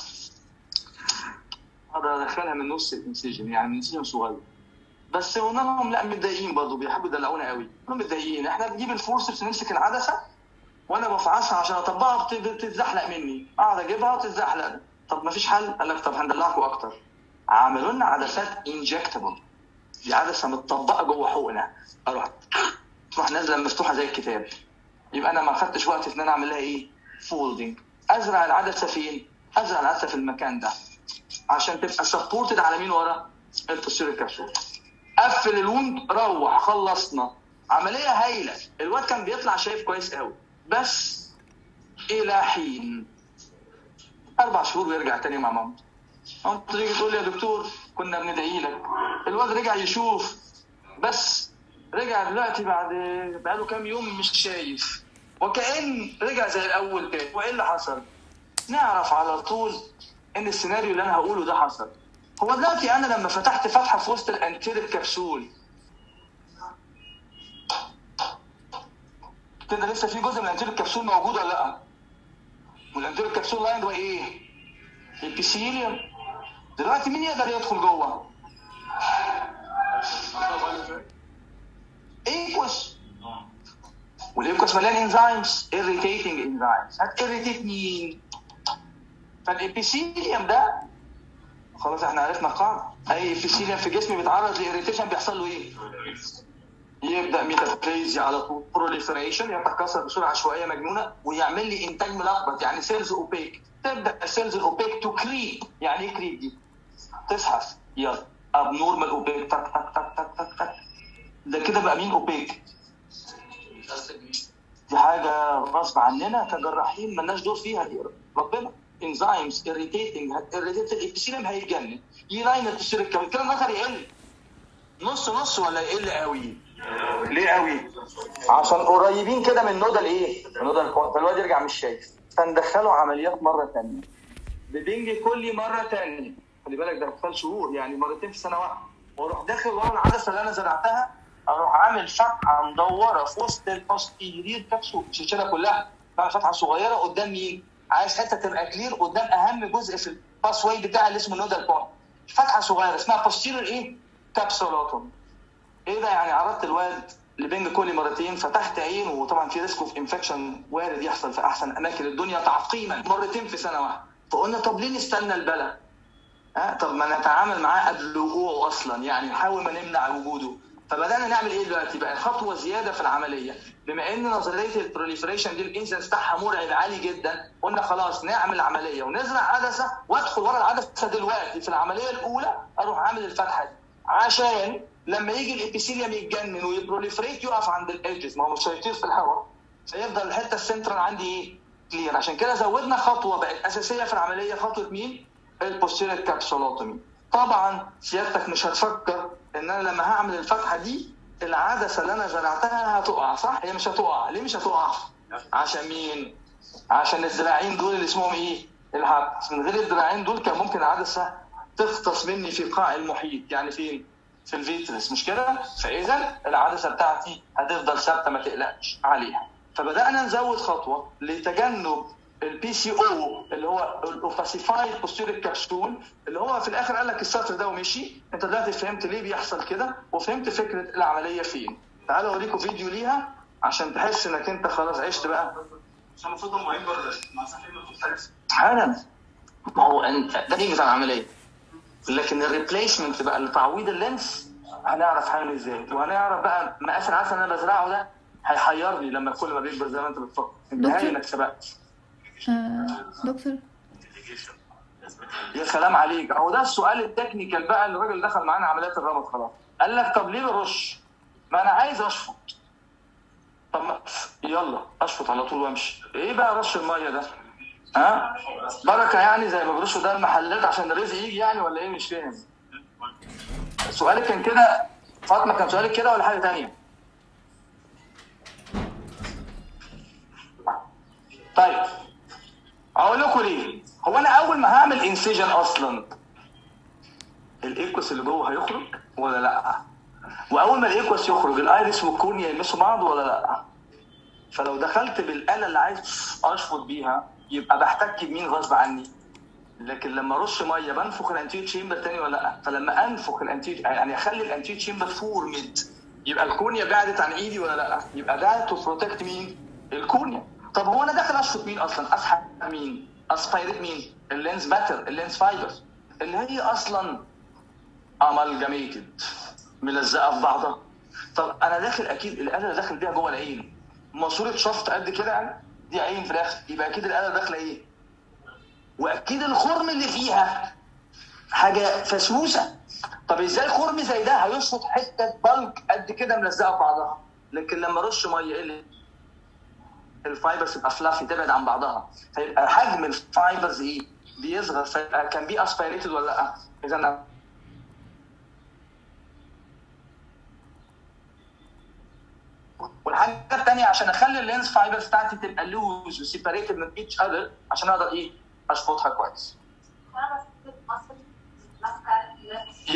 اقدر ادخلها من نص الانسجن يعني انسجن صغير بس قلنا لهم لا متضايقين برضه بيحبوا يدلعونا قوي قلنا متضايقين احنا بنجيب الفورسبس نمسك العدسه وانا بفعصها عشان اطبقها بت- بتتزحلق مني اقعد اجيبها وتتزحلق طب ما فيش حل قال لك طب هندلعكم اكتر عملوا لنا عدسات انجكتبل دي عدسه متطبقه جوه حقنه اروح تروح نازله مفتوحه زي الكتاب يبقى انا ما خدتش وقت ان انا اعمل لها ايه فولدنج ازرع العدسه فين ازرع العدسه في المكان ده عشان تبقى سبورتد على مين ورا البوستيريور كابسول قفل الوند روح خلصنا عمليه هايله الواد كان بيطلع شايف كويس قوي بس الى حين اربع شهور ويرجع تاني مع مامته مامته تيجي تقول لي يا دكتور كنا بندعي لك الواد رجع يشوف بس رجع دلوقتي بعد بقاله كام يوم مش شايف وكأن رجع زي الاول تاني وايه اللي حصل؟ نعرف على طول ان السيناريو اللي انا هقوله ده حصل هو دلوقتي انا لما فتحت فتحه في وسط الانتيريك كبسول كده لسه في جزء من الانتيريك كبسول موجود ولا لا؟ والانتيريك كبسول لاين هو ايه؟ البيسيليوم دلوقتي مين يقدر يدخل جوه؟ ايكوس والايكوس مليان انزيمز irritating انزيمز هتirritate مين؟ فالابيثيليوم ده خلاص احنا عرفنا القاعده اي ابيثيليوم في جسمي بيتعرض لإيريتيشن بيحصل له ايه؟ يبدا ميتابليزيا على طول بروليفريشن يتكاثر بصوره عشوائيه مجنونه ويعمل لي انتاج ملخبط يعني سيلز اوبيك تبدا السيلز الاوبيك تو كريب يعني ايه كريب دي؟ تزحف يلا اب نورمال اوبيك تك تك تك تك تك تك ده كده بقى مين اوبيك؟ دي حاجه غصب عننا كجراحين مالناش دور فيها دي ربنا انزيمز irritating irritated الابيثيليوم هيتجنن يلاين التشير الكبد كده النظر يقل نص نص ولا يقل قوي ليه قوي عشان قريبين كده من نودال ايه نودال فالواد يرجع مش شايف فندخله عمليات مره ثانيه ببنج كلي مره ثانيه خلي بالك ده خلال شهور يعني مرتين في سنه واحده واروح داخل ورا العدسه اللي انا زرعتها اروح عامل فتحه مدوره في وسط البوستيرير كبسول السلسله كلها بقى فتحه صغيره قدام مين؟ عايز حته تبقى كلير قدام اهم جزء في الباس واي بتاع اللي اسمه نودال بوينت فتحه صغيره اسمها بوستيرير ايه؟ كابسولوتوم ايه ده يعني عرضت الواد لبنج كولي مرتين فتحت عينه وطبعا في ريسك اوف انفكشن وارد يحصل في احسن اماكن الدنيا تعقيما مرتين في سنه واحده فقلنا طب ليه نستنى البلا؟ ها طب ما نتعامل معاه قبل وقوعه اصلا يعني نحاول ما نمنع وجوده فبدانا نعمل ايه دلوقتي بقى خطوه زياده في العمليه بما ان نظريه البروليفريشن دي الانسنس بتاعها مرعب عالي جدا قلنا خلاص نعمل عمليه ونزرع عدسه وادخل ورا العدسه دلوقتي في العمليه الاولى اروح عامل الفتحه دي عشان لما يجي الابيثيليوم يتجنن ويبروليفريت يقف عند الايدجز ما هو مش هيطير في الهواء فيفضل الحته السنترال عندي ايه؟ كلير عشان كده زودنا خطوه بقت اساسيه في العمليه خطوه مين؟ البوستيرير كابسولوتومي طبعا سيادتك مش هتفكر ان انا لما هعمل الفتحه دي العدسه اللي انا زرعتها هتقع صح؟ هي مش هتقع، ليه مش هتقع؟ عشان مين؟ عشان الذراعين دول اللي اسمهم ايه؟ الهابس، من غير الذراعين دول كان ممكن العدسه تغطس مني في قاع المحيط، يعني فين؟ في الفيترس مش كده؟ فاذا العدسه بتاعتي هتفضل ثابته ما تقلقش عليها. فبدانا نزود خطوه لتجنب البي سي او اللي هو الاوفاسيفايد بوستيريك كابسول اللي هو في الاخر قال لك السطر ده ومشي انت دلوقتي فهمت ليه بيحصل كده وفهمت فكره العمليه فين تعالوا اوريكم فيديو ليها عشان تحس انك انت خلاص عشت بقى مش المفروض المعيد برضه مع صاحب المختلف حالا ما هو انت ده تيجي في العمليه لكن الريبليسمنت بقى لتعويض اللينس هنعرف هعمل ازاي وهنعرف بقى مقاس العسل اللي انا بزرعه ده هيحيرني لما كل ما بيكبر زي ما انت بتفكر النهايه دكتور؟ انك سبقت آه دكتور يا سلام عليك اهو ده السؤال التكنيكال بقى اللي الراجل دخل معانا عمليات الرمد خلاص قال لك طب ليه برش؟ ما انا عايز اشفط طب ما يلا اشفط على طول وامشي ايه بقى رش الميه ده؟ ها؟ بركه يعني زي ما بيرشوا ده المحلات عشان الرزق يجي يعني ولا ايه مش فاهم؟ سؤالك كان كده فاطمه كان سؤالك كده ولا حاجه تانية؟ طيب اقول لكم ليه هو انا اول ما هعمل انسجن اصلا الايكوس اللي جوه هيخرج ولا لا واول ما الايكوس يخرج الايريس والكورنيا يلمسوا بعض ولا لا فلو دخلت بالاله اللي عايز اشفط بيها يبقى بحتك بمين غصب عني لكن لما ارش ميه بنفخ الانتيو تشامبر تاني ولا لا فلما انفخ الانتيو يعني اخلي الانتيو تشامبر فورمد يبقى الكورنيا بعدت عن ايدي ولا لا يبقى ده تو بروتكت مين الكورنيا طب هو انا داخل اشفط مين اصلا اسحب مين اسبايريت مين اللينس باتر اللينس فايبر اللي هي اصلا امالجاميتد ملزقه في بعضها طب انا داخل اكيد الاله اللي داخل بيها جوه العين ماسوره شفط قد كده يعني دي عين في الاخر يبقى اكيد الاله داخله ايه واكيد الخرم اللي فيها حاجه فسوسه طب ازاي خرم زي ده هيشفط حته بلك قد كده ملزقه في بعضها لكن لما ارش ميه ايه اللي الفايبرز تبقى فلافي تبعد عن بعضها فيبقى حجم الفايبرز ايه بيصغر فيبقى كان بي اسبيريتد ولا لا اذا أنا والحاجه الثانيه عشان اخلي اللينس فايبرز بتاعتي تبقى لوز وسيبريتد من ايتش اذر عشان اقدر ايه اشفطها كويس وانا بس مصر ماسكه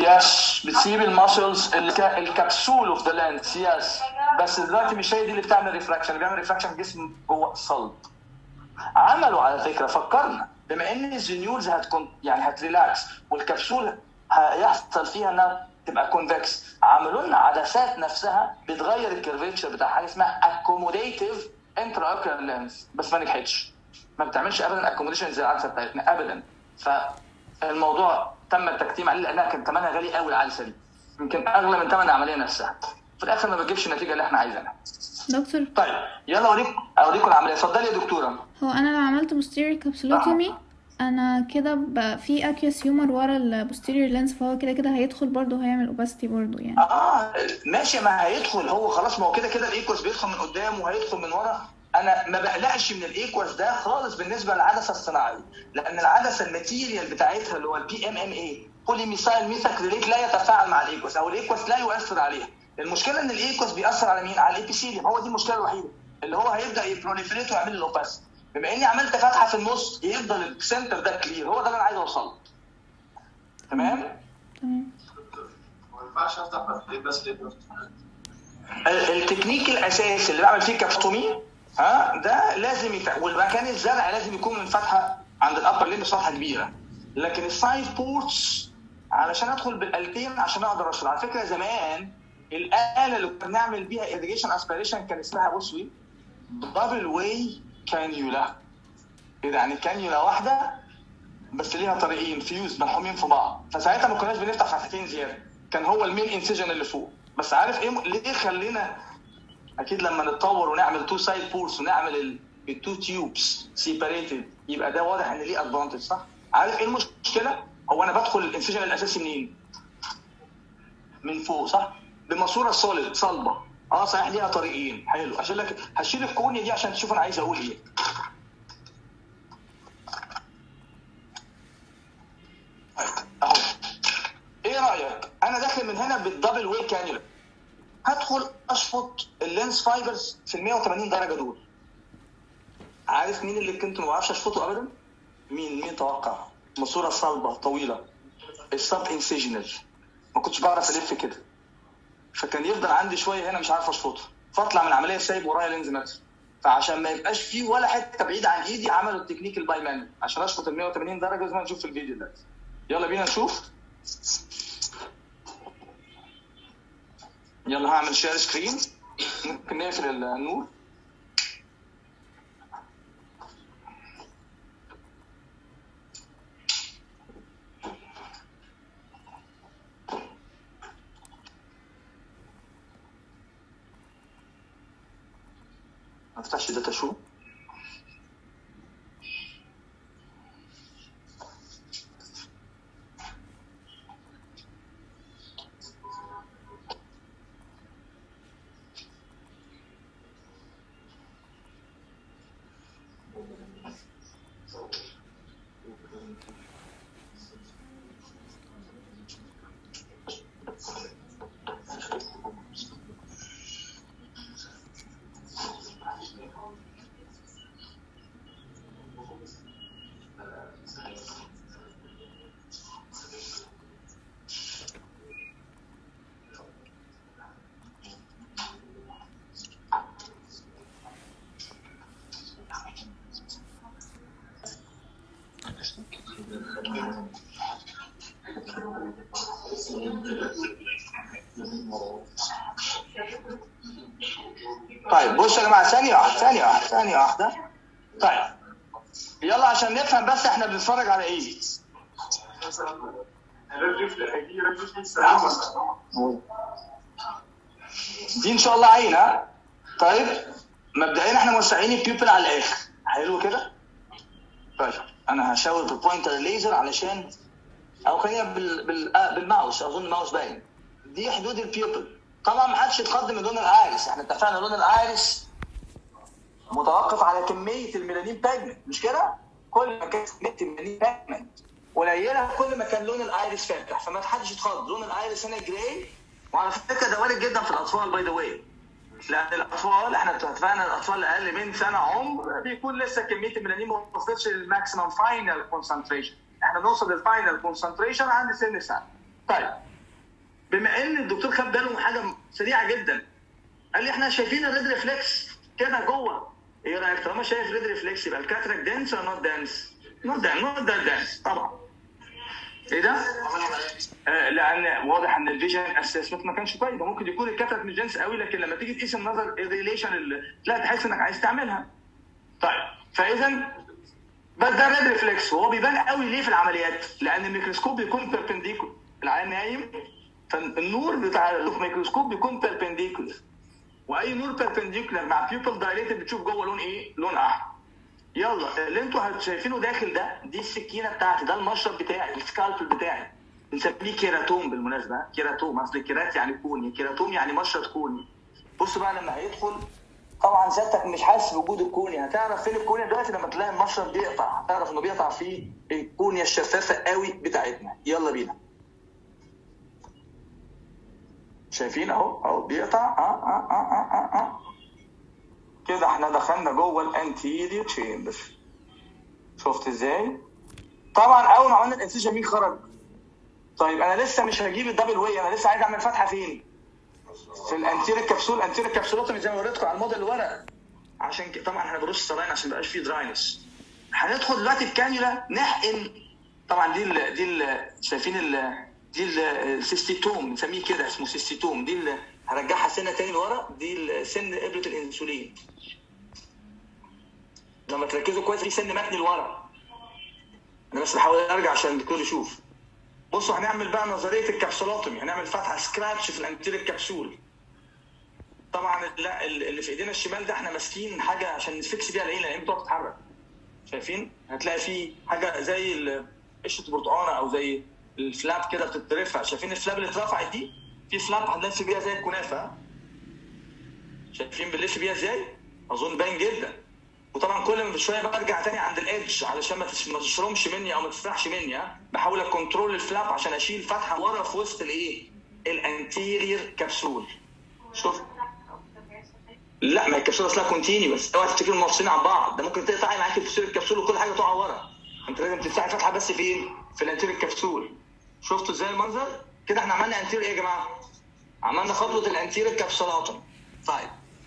يس بتسيب الماسلز الكبسول اوف ذا لينس يس بس دلوقتي مش هي دي اللي بتعمل ريفراكشن اللي بيعمل ريفراكشن الجسم جوه الصلب عملوا على فكره فكرنا بما ان الجنيولز هتكون يعني هتريلاكس والكبسول هيحصل فيها انها تبقى كونفكس عملوا لنا عدسات نفسها بتغير الكيرفيتشر بتاع حاجه اسمها اكوموديتيف انترا اوكيولار لينس بس ما نجحتش ما بتعملش ابدا اكوموديشن زي العدسه بتاعتنا ابدا فالموضوع تم التكتيم عليه لانها كان ثمنها غالي قوي العدسه دي يمكن اغلى من ثمن العمليه نفسها في الاخر ما بتجيبش النتيجه اللي احنا عايزينها دكتور طيب يلا اوريك اوريكم العمليه اتفضلي يا دكتوره هو انا لو عملت posterior capsulotomy انا كده بقى في aqueous humor ورا ال posterior lens فهو كده كده هيدخل برضه هيعمل opacity برضه يعني اه ماشي ما هيدخل هو خلاص ما هو كده كده الايكوس بيدخل من قدام وهيدخل من ورا انا ما بقلقش من الايكوس ده خالص بالنسبه للعدسه الصناعيه لان العدسه الماتيريال بتاعتها اللي هو البي ام ام اي بولي ميثايل ميثاكريليت لا يتفاعل مع الايكوس او الايكوس لا يؤثر عليها المشكله ان الايكوس بيأثر على مين؟ على الابيثيليوم هو دي المشكله الوحيده اللي هو هيبدا يبروليفريت ويعمل لي الاوباس بما اني عملت فتحه في النص يفضل السنتر ده كلير هو ده اللي انا عايز اوصل له تمام؟ تمام ما ينفعش افتح فتحتين بس ليه التكنيك الاساسي اللي بعمل فيه كابتومي ها ده لازم يت... والمكان الزرع لازم يكون من فتحه عند الابر ليمب فتحه كبيره لكن السايد بورتس علشان ادخل بالالتين عشان اقدر اشرب على فكره زمان الاله اللي كنا بنعمل بيها irrigation اسبيريشن كان اسمها بص وي دبل واي كانيولا كده يعني كانيولا واحده بس ليها طريقين فيوز ملحومين في بعض فساعتها ما كناش بنفتح فتحتين زياده كان هو المين انسجن اللي فوق بس عارف ايه ليه خلينا اكيد لما نتطور ونعمل تو سايد بورس ونعمل التو تيوبس سيبريتد يبقى ده واضح ان ليه ادفانتج صح؟ عارف ايه المشكله؟ هو انا بدخل الانسجن الاساسي منين؟ من فوق صح؟ بماسوره سوليد صلبه اه صحيح ليها طريقين حلو عشان لك هشيل الكونيا دي عشان تشوف انا عايز اقول ايه طيب، اهو ايه رايك؟ انا داخل من هنا بالدبل واي كانيولا هدخل اشفط اللينس فايبرز في ال 180 درجه دول عارف مين اللي كنت ما بعرفش اشفطه ابدا؟ مين مين توقع؟ ماسوره صلبه طويله السب انسيجنال ما كنتش بعرف الف كده فكان يفضل عندي شويه هنا مش عارف اشفطه فاطلع من العمليه سايب ورايا لينز ماتر فعشان ما يبقاش فيه ولا حته بعيد عن ايدي عملوا التكنيك الباي مان عشان اشفط ال 180 درجه زي ما نشوف في الفيديو ده يلا بينا نشوف يلا هعمل شير سكرين ممكن نقفل النور ما افتحش داتا شو طيب بصوا يا جماعه ثانيه واحده ثانيه واحده ثانيه واحده طيب يلا عشان نفهم بس احنا بنتفرج على ايه دي ان شاء الله عين ها طيب مبدئيا احنا موسعين البيوبل على الاخر حلو كده طيب انا هشاور بالبوينتر الليزر علشان او خلينا بال... بال... آه بالماوس اظن الماوس باين دي حدود البيوبل طبعا ما حدش يتقدم من لون الايرس احنا اتفقنا لون الايرس متوقف على كميه الميلانين باجمنت مش كده؟ كل ما كانت كميه الميلانين باجمنت قليله كل ما كان لون الايرس فاتح فما حدش يتخض لون الايرس هنا جراي وعلى فكره ده وارد جدا في الاطفال باي ذا واي لان الاطفال احنا اتفقنا الاطفال اللي اقل من سنه عمر بيكون لسه كميه الميلانين ما وصلتش للماكسيمم فاينل كونسنتريشن احنا بنوصل للفاينل كونسنتريشن عند سن سنه طيب بما ان الدكتور خد باله من حاجه سريعه جدا قال لي احنا شايفين الريد ريفلكس كده جوه ايه رايك طالما شايف ريد ريفلكس يبقى الكاتراك دانس ولا نوت دانس؟ نوت دانس نوت دانس طبعا ايه ده؟ آه لان واضح ان الفيجن اسسمنت ما كانش كويس ممكن يكون الكاتراك مش دانس قوي لكن لما تيجي تقيس النظر الريليشن اللي لا تحس انك عايز تعملها طيب فاذا بس ده ريد ريفلكس وهو بيبان قوي ليه في العمليات؟ لان الميكروسكوب بيكون بيربنديكولار العيان نايم فالنور بتاع الميكروسكوب بيكون بيربنديكولار واي نور بيربنديكولار مع بيوبل دايليتد بتشوف جوه لون ايه؟ لون احمر يلا اللي انتوا شايفينه داخل ده دي السكينه بتاعتي ده المشرب بتاعي السكالبل بتاعي بنسميه كيراتوم بالمناسبه كيراتوم اصل كيرات يعني كوني كيراتوم يعني مشرط كوني بص بقى لما هيدخل طبعا سيادتك مش حاسس بوجود الكونيا هتعرف فين الكونيا دلوقتي لما تلاقي المشرط بيقطع هتعرف انه بيقطع في الكونيا الشفافه قوي بتاعتنا يلا بينا شايفين اهو اهو بيقطع اه اه اه اه اه, آه. كده احنا دخلنا جوه الانتيريور تشامبر شفت ازاي طبعا اول ما عملنا الانسيجن مين خرج طيب انا لسه مش هجيب الدبل واي انا لسه عايز اعمل فتحه فين في الانتيريور كبسول انتيريور كبسولوتومي زي ما وريتكم على الموديل الورق عشان كده طبعا احنا بنرش الصلاين عشان ما يبقاش فيه دراينس هندخل دلوقتي في كانيولا نحقن طبعا دي ال دي ال شايفين ال دي السيستيتوم بنسميه كده اسمه سيستيتوم دي اللي هرجعها سنه تاني لورا دي سن ابره الانسولين لما تركزوا كويس في سن متني لورا انا بس بحاول ارجع عشان الدكتور يشوف بصوا هنعمل بقى نظريه الكبسولوتومي هنعمل فتحه سكراتش في الانتيريور كبسول طبعا لا اللي في ايدينا الشمال ده احنا ماسكين حاجه عشان نفكس بيها العين العين بتقعد تتحرك شايفين هتلاقي فيه حاجه زي قشره برتقانه او زي الفلاب كده بتترفع شايفين الفلاب اللي اترفعت دي في فلاب هنلف بيها زي الكنافه شايفين بنلف بيها ازاي اظن باين جدا وطبعا كل ما بشويه برجع تاني عند الادج علشان ما تشرمش مني او ما تسرحش مني ها بحاول اكونترول الفلاب عشان اشيل فتحه ورا في وسط الايه الانتيرير كبسول شوف لا ما الكبسوله اصلها كونتينيوس اوعى تفتكروا منفصلين عن بعض ده ممكن تقطعي معاكي في الكبسول وكل حاجه تقع ورا انت لازم تفتحي فتحه بس فين في الانتيرير كبسول شفتوا ازاي المنظر كده احنا عملنا انتيرير ايه يا جماعه عملنا خطوه الانتيرير كبسولاتوم طيب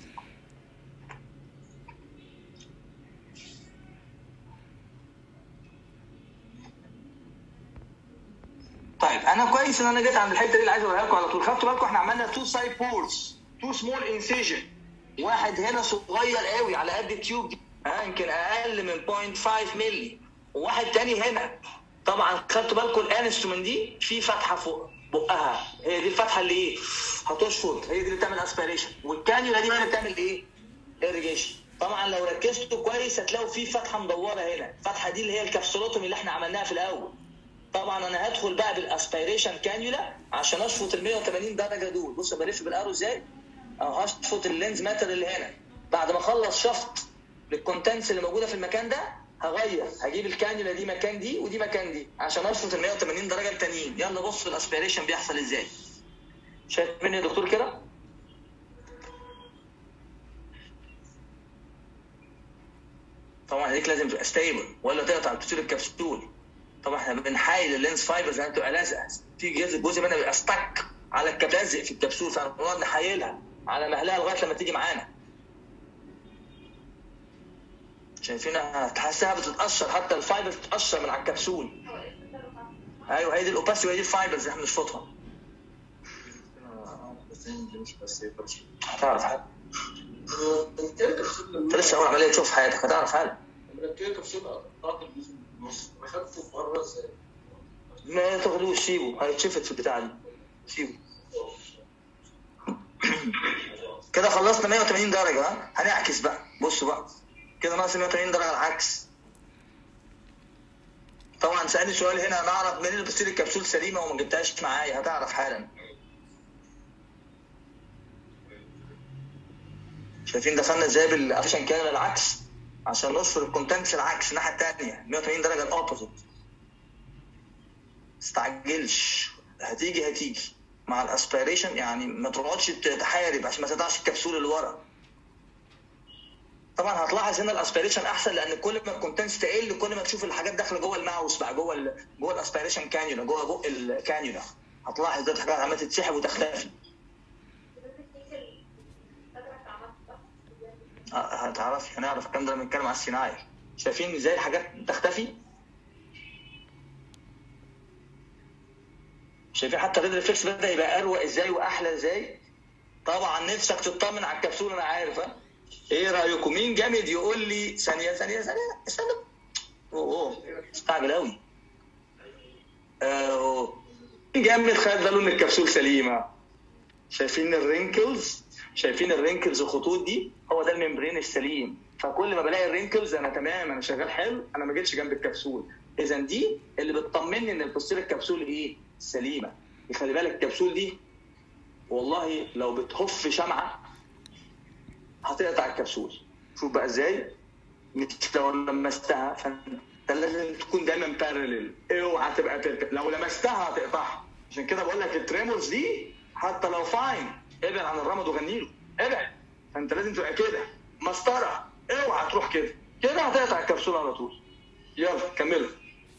طيب انا كويس ان انا جيت عند الحته دي اللي عايز اقولها لكم على طول خدتوا بالكم احنا عملنا تو سايد بورز تو سمول انسيجن واحد هنا صغير قوي على قد التيوب دي ها يمكن اقل من 0.5 مللي وواحد تاني هنا طبعا خدتوا بالكم الانسترومنت دي في فتحه فوق بقها هي دي الفتحه اللي ايه هتشفط هي دي اللي بتعمل اسبيريشن والكانيولا دي هي اللي بتعمل ايه اريجيشن طبعا لو ركزتوا كويس هتلاقوا في فتحه مدوره هنا الفتحه دي اللي هي الكبسولوتومي اللي احنا عملناها في الاول طبعا انا هدخل بقى بالاسبيريشن كانيولا عشان اشفط ال 180 درجه دول بص بلف بالارو ازاي او هشفط اللينز ماتر اللي هنا بعد ما اخلص شفط للكونتنتس اللي موجوده في المكان ده هغير هجيب الكانيولا دي مكان دي ودي مكان دي عشان اشفط ال 180 درجه التانيين يلا بص الاسبيريشن بيحصل ازاي شايف مني يا دكتور كده طبعا هيك لازم تبقى ستيبل ولا تقطع البتول الكبسول طبعا احنا بنحايل اللينس فايبرز انها تبقى لازقه في جزء جزء منها بيبقى ستك على الكبازق في الكبسول فنقعد نحايلها على مهلها لغايه لما تيجي معانا شايفينها تحسها بتتقشر حتى الفايبر بتتقشر من على الكبسول ايوه هي دي الاوباسي وهي دي الفايبرز اللي احنا بنشفطها هتعرف حاجه انت لسه اول عمليه تشوف حياتك هتعرف حاجه ما تاخدوش سيبه هيتشفت في البتاع دي سيبه كده خلصنا 180 درجه ها هنعكس بقى بصوا بقى كده ناقص 180 درجه العكس طبعا سالني سؤال هنا انا اعرف منين اللي بتصير الكبسول سليمه وما جبتهاش معايا هتعرف حالا شايفين دخلنا ازاي بالافشن كان العكس عشان نشفر الكونتنتس العكس الناحيه الثانيه 180 درجه الاوبوزيت استعجلش هتيجي هتيجي مع الاسبيريشن يعني ما تقعدش تحارب عشان ما تقطعش الكبسول اللي ورا طبعا هتلاحظ هنا الاسبيريشن احسن لان كل ما الكونتنتس تقل كل ما تشوف الحاجات داخله جوه الماوس بقى جوه ال جوه الاسبيريشن كانيولا جوه بق الكانيولا هتلاحظ دلوقتي حاجات عماله تتسحب وتختفي آه، هتعرفي هنعرف الكلام ده لما نتكلم على الصناعي شايفين ازاي الحاجات تختفي شايفين حتى الريد ريفلكس بدا يبقى اروق ازاي واحلى ازاي طبعا نفسك تطمن على الكبسوله انا عارف ها ايه رايكم مين جامد يقول لي ثانيه ثانيه ثانيه استنى اوه اوه استعجل قوي اهو مين جامد خد باله ان الكبسول سليمه شايفين الرينكلز شايفين الرينكلز الخطوط دي هو ده الممبرين السليم فكل ما بلاقي الرينكلز انا تمام انا شغال حلو انا ما جيتش جنب الكبسول اذا دي اللي بتطمني ان البوستير الكبسول ايه سليمه خلي بالك الكبسول دي والله لو بتهف شمعه هتقطع الكبسول شوف بقى ازاي مش لو لمستها فانت لازم تكون دايما بارلل اوعى تبقى تركب لو لمستها هتقطعها عشان كده بقول لك التريمورز دي حتى لو فاين ابعد عن الرمد وغني له ابعد فانت لازم تبقى كده مسطره اوعى تروح كده كده هتقطع الكبسوله على طول يلا كملوا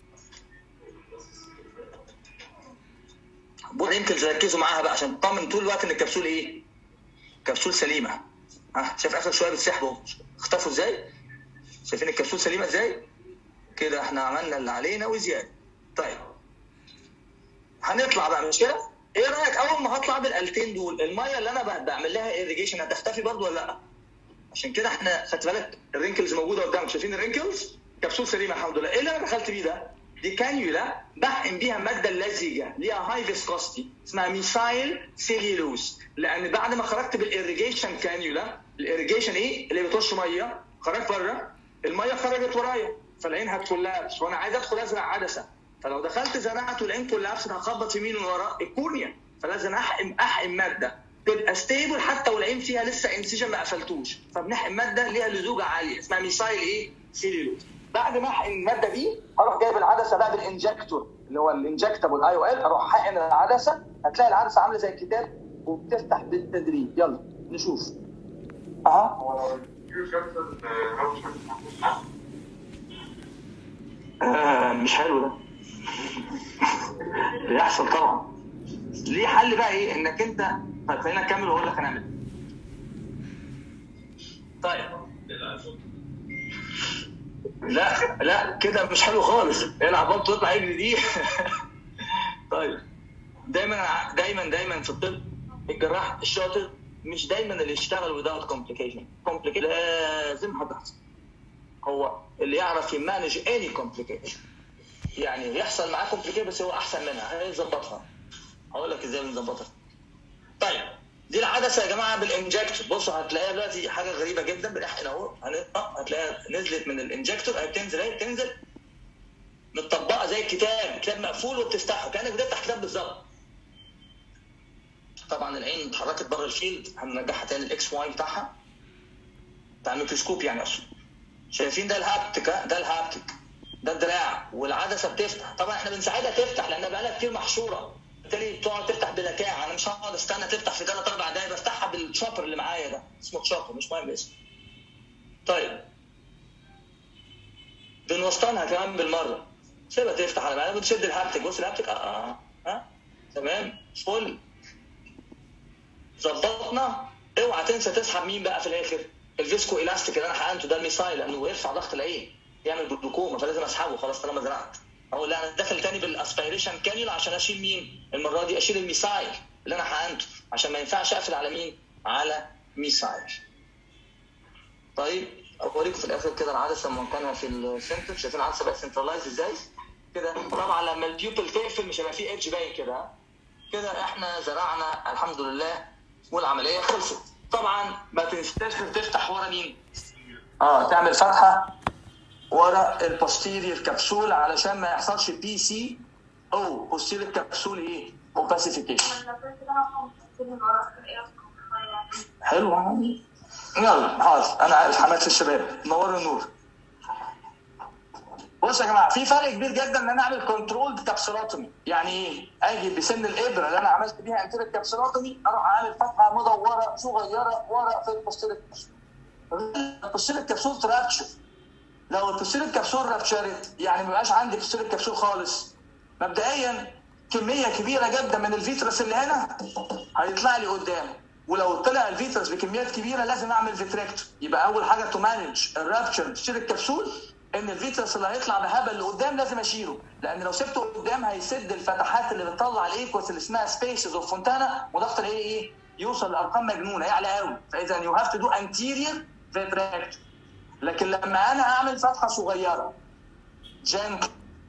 بقول يمكن تركزوا معاها بقى عشان تطمن طول الوقت ان الكبسول ايه؟ كبسول سليمه ها شايف اخر شويه بتسحبوا اختفوا ازاي؟ شايفين الكبسول سليمه ازاي؟ كده احنا عملنا اللي علينا وزياده. طيب هنطلع بقى مش كده؟ ايه رايك اول ما هطلع بالالتين دول الميه اللي انا ب- بعمل لها ايريجيشن هتختفي برضو ولا لا؟ عشان كده احنا خدت بالك الرينكلز موجوده قدامك شايفين الرينكلز؟ كبسول سليمه الحمد لله، ايه اللي انا دخلت بيه ده؟ دي كانيولا بحقن بيها الماده اللزجه ليها هاي فيسكوستي اسمها ميثايل سيليلوز لان بعد ما خرجت بالاريجيشن كانيولا الاريجيشن ايه؟ اللي بترش ميه خرجت بره الميه خرجت ورايا فالعين هتكولابس وانا عايز ادخل ازرع عدسه فلو دخلت زرعت والعين كولابس هخبط يمين وورا الكورنيا فلازم احقن احقن ماده تبقى ستيبل حتى والعين فيها لسه انسجن ما قفلتوش فبنحقن ماده ليها لزوجه عاليه اسمها ميثايل ايه؟ سيليلوز بعد ما احقن الماده دي هروح جايب العدسه بقى بالانجكتور اللي هو الانجكتابل اي او ال اروح حقن العدسه هتلاقي العدسه عامله زي الكتاب وبتفتح بالتدريج يلا نشوف اها هو لو الكيو كابتن روش آه مش حلو ده بيحصل طبعا ليه حل بقى ايه انك انت طيب خلينا نكمل واقول لك هنعمل إيه. طيب لا لا كده مش حلو خالص العب بط ويطلع يجري دي طيب دايما دايما دايما في الطب الجراح الشاطر مش دايما اللي يشتغل without complication complication لازم هتحصل هو اللي يعرف يمانج اني كومبليكيشن يعني يحصل معاه كومبليكيشن بس هو احسن منها هيظبطها هقول لك ازاي بنظبطها طيب دي العدسه يا جماعه بالانجكتور بصوا هتلاقيها دلوقتي حاجه غريبه جدا بنحقن اهو هنقطع هتلاقيها نزلت من الانجكتور اهي بتنزل اهي بتنزل متطبقه زي الكتاب كتاب مقفول وبتفتحه كانك بتفتح كتاب بالظبط طبعا العين اتحركت بره الفيلد هنرجعها تاني الاكس واي بتاعها بتاع الميكروسكوب يعني اصلا شايفين ده الهابتك ها؟ ده الهابتك ده الدراع والعدسه بتفتح طبعا احنا بنساعدها تفتح لان بقالها كتير محشوره بالتالي بتقعد تفتح بلكاعه انا مش هقعد استنى تفتح في ثلاث اربع دقايق بفتحها بالشوبر اللي معايا ده اسمه شوبر مش مهم اسمه طيب بنوسطنها كمان بالمره سيبها تفتح على بعضها بتشد الهابتك بص الهابتك اه اه ها تمام فل ظبطنا اوعى تنسى تسحب مين بقى في الاخر الفيسكو الاستيك اللي انا حقنته ده الميسايل لانه يرفع ضغط العين يعمل جلوكوما فلازم اسحبه خلاص طالما زرعت اهو لا انا داخل تاني بالاسبيريشن كانيولا عشان اشيل مين المره دي اشيل الميسايل اللي انا حقنته عشان ما ينفعش اقفل على مين على ميسايل طيب اوريكم في الاخر كده العدسه مكانها في السنتر شايفين العدسه بقت سنترلايز ازاي كده طبعا لما البيوبل تقفل مش هيبقى فيه ايدج باين كده ها؟ كده احنا زرعنا الحمد لله والعمليه خلصت طبعا ما تنساش تفتح ورا مين اه تعمل فتحه ورا البوستيريور كبسول علشان ما يحصلش بي سي او بوستيريور كبسول ايه اوباسيفيكيشن حلو يعني. يلا حاضر انا عارف حماس الشباب نور النور بصوا يا جماعه في فرق كبير جدا ان انا اعمل كنترول كابسولوتومي يعني ايه اجي بسن الابره اللي انا عملت بيها انتير كابسولوتومي اروح عامل فتحه مدوره صغيره ورا في البوستيريور كبسول البوستيريور كبسول ترابشر لو البوستيريور كبسول رابشرت يعني ما بقاش عندي بوستيريور كبسول خالص مبدئيا كميه كبيره جدا من الفيترس اللي هنا هيطلع لي قدام ولو طلع الفيترس بكميات كبيره لازم اعمل فيتريكتور يبقى اول حاجه تو مانج الرابتشر تشيل الكبسول ان الفيترس اللي هيطلع بهبل لقدام لازم اشيله لان لو سبته قدام هيسد الفتحات اللي بتطلع الايكوس اللي اسمها سبيسز اوف فونتانا وضغط الايه ايه يوصل لارقام مجنونه يعلى قوي فاذا يو هاف تو دو انتيريور فيتريكتور لكن لما انا اعمل فتحه صغيره جنك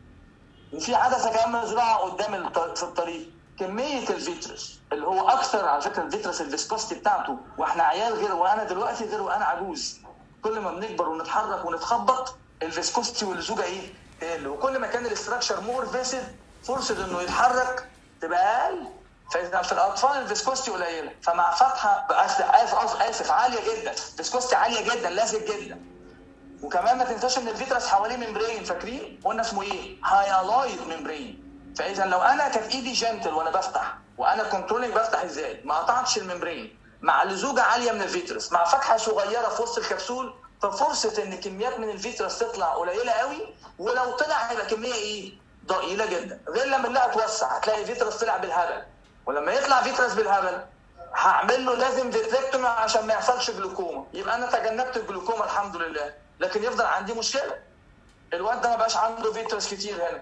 وفي عدسه كمان مزروعه قدام الط- في الطريق كميه الفيترس اللي هو اكثر على فكره الفيترس الفيسكوستي بتاعته واحنا عيال غير وانا دلوقتي غير وانا عجوز كل ما بنكبر ونتحرك ونتخبط الفيسكوستي واللزوجه ايه؟ تقل وكل ما كان الاستراكشر مور فيسد فرصه انه يتحرك تبقى اقل فاذا في الاطفال الفيسكوستي قليله فمع فتحه اسف اسف اسف عاليه جدا فيسكوستي عاليه جدا لازق جدا وكمان ما تنساش ان الفيترس حواليه ممبرين فاكرين قلنا اسمه ايه هايلايد ممبرين فاذا لو انا كانت ايدي جنتل وانا بفتح وانا كنترولينج بفتح ازاي ما قطعتش الممبرين مع لزوجه عاليه من الفيترس مع فتحه صغيره في وسط الكبسول ففرصه ان كميات من الفيترس تطلع قليله قوي ولو طلع هيبقى كميه ايه ضئيله جدا غير لما نلاقي توسع هتلاقي الفيترس طلع بالهبل ولما يطلع فيترس بالهبل هعمل له لازم فيتريكتومي عشان ما يحصلش جلوكوما يبقى انا تجنبت الجلوكوما الحمد لله لكن يفضل عندي مشكله الواد ده ما بقاش عنده فيترس كتير هنا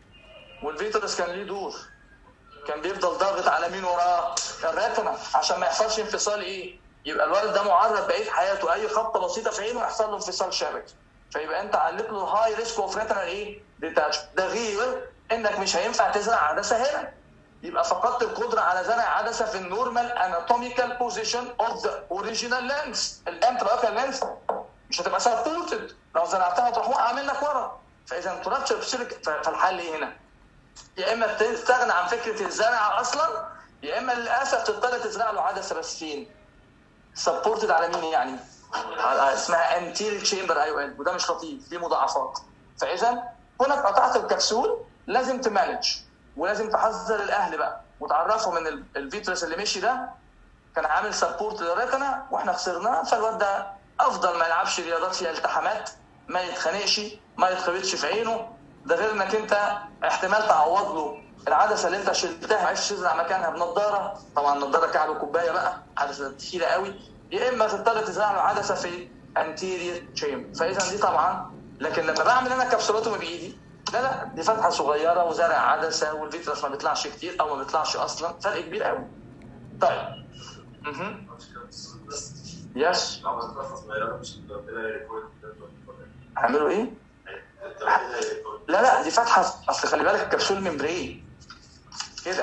والفيترس كان ليه دور كان بيفضل ضاغط على مين وراه الريتنا عشان ما يحصلش انفصال ايه يبقى الولد ده معرض بقيه حياته اي خبطه بسيطه في عينه يحصل له انفصال شبكي فيبقى انت علق له هاي ريسك اوف ريتنا ايه ديتاتش ده غير انك مش هينفع تزرع عدسه هنا يبقى فقدت القدره على زرع عدسه في النورمال اناتوميكال بوزيشن اوف ذا اوريجينال لينس الانتراكال لينس مش هتبقى سبورتد لو زرعتها تروح واقعه منك ورا فاذا ترابشر بسيلك فالحل ايه هنا؟ يا اما تستغنى عن فكره الزرع اصلا يا اما للاسف تضطر تزرع له عدسه بس فين؟ سبورتد على مين يعني؟ على اسمها انتيري تشامبر اي او وده مش لطيف دي مضاعفات فاذا كونك قطعت الكبسول لازم تمانج ولازم تحذر الاهل بقى وتعرفهم ان ال- الفيترس اللي مشي ده كان عامل سبورت للريتنا واحنا خسرناه فالواد ده افضل ما يلعبش رياضات فيها التحامات ما يتخانقش ما يتخبطش في عينه ده غير انك انت احتمال تعوض له العدسه اللي انت شلتها ما عرفتش تزرع مكانها بنضاره طبعا نضاره كعب كوبايه بقى عدسه تقيله قوي يا اما تضطر تزرع له عدسه في انتيريور تشيم فاذا دي طبعا لكن لما بعمل انا كبسولاتومي بايدي لا لا دي فتحه صغيره وزرع عدسه والفيترس ما بيطلعش كتير او ما بيطلعش اصلا فرق كبير قوي طيب مهم. يس هعملوا ايه؟ لا لا دي فتحه اصل خلي بالك الكبسول ممبرين كده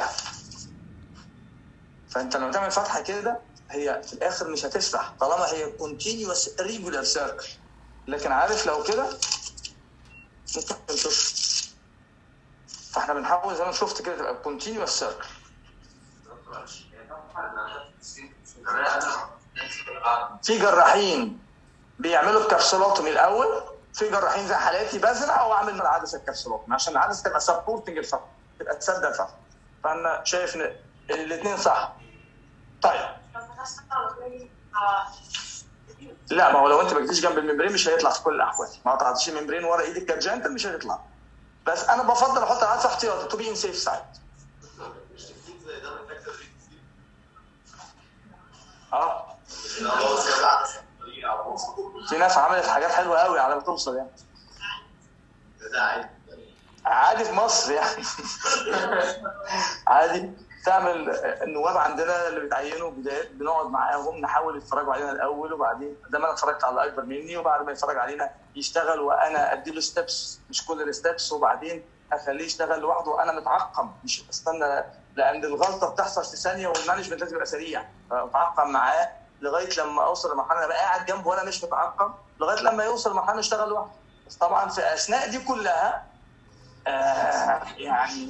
فانت لما تعمل فتحه كده هي في الاخر مش هتفتح طالما هي كونتينيوس ريجولار سيركل لكن عارف لو كده ممكن تفتح فاحنا بنحاول زي ما شفت كده تبقى كونتينيوس سيركل في جراحين بيعملوا الكبسولوتومي الاول في جراحين زي حالاتي بزرع واعمل من العدسه الكبسولوتومي عشان العدسه تبقى سبورتنج الفتحه تبقى تصدق الفتحه فانا شايف ان الاثنين صح طيب لا ما هو لو انت ما جيتيش جنب الممبرين مش هيطلع في كل الاحوال ما قطعتش الممبرين ورا ايدك كجنتل مش هيطلع بس انا بفضل احط العدسه احتياطي تو بي ان سيف سايد اه في ناس عملت حاجات حلوه قوي على ما توصل يعني عادي في مصر يعني عادي تعمل النواب عندنا اللي بيتعينوا بدايات بنقعد معاهم نحاول يتفرجوا علينا الاول وبعدين ده ما انا اتفرجت على اكبر مني وبعد ما يتفرج علينا يشتغل وانا ادي له ستيبس مش كل الستيبس وبعدين اخليه يشتغل لوحده وانا متعقم مش استنى لان الغلطه بتحصل في ثانيه والمانجمنت لازم يبقى سريع فاتعقم معاه لغايه لما اوصل لمرحله انا بقى قاعد جنبه وانا مش متعقم لغايه لما يوصل لمرحله يشتغل لوحده بس طبعا في اثناء دي كلها آه يعني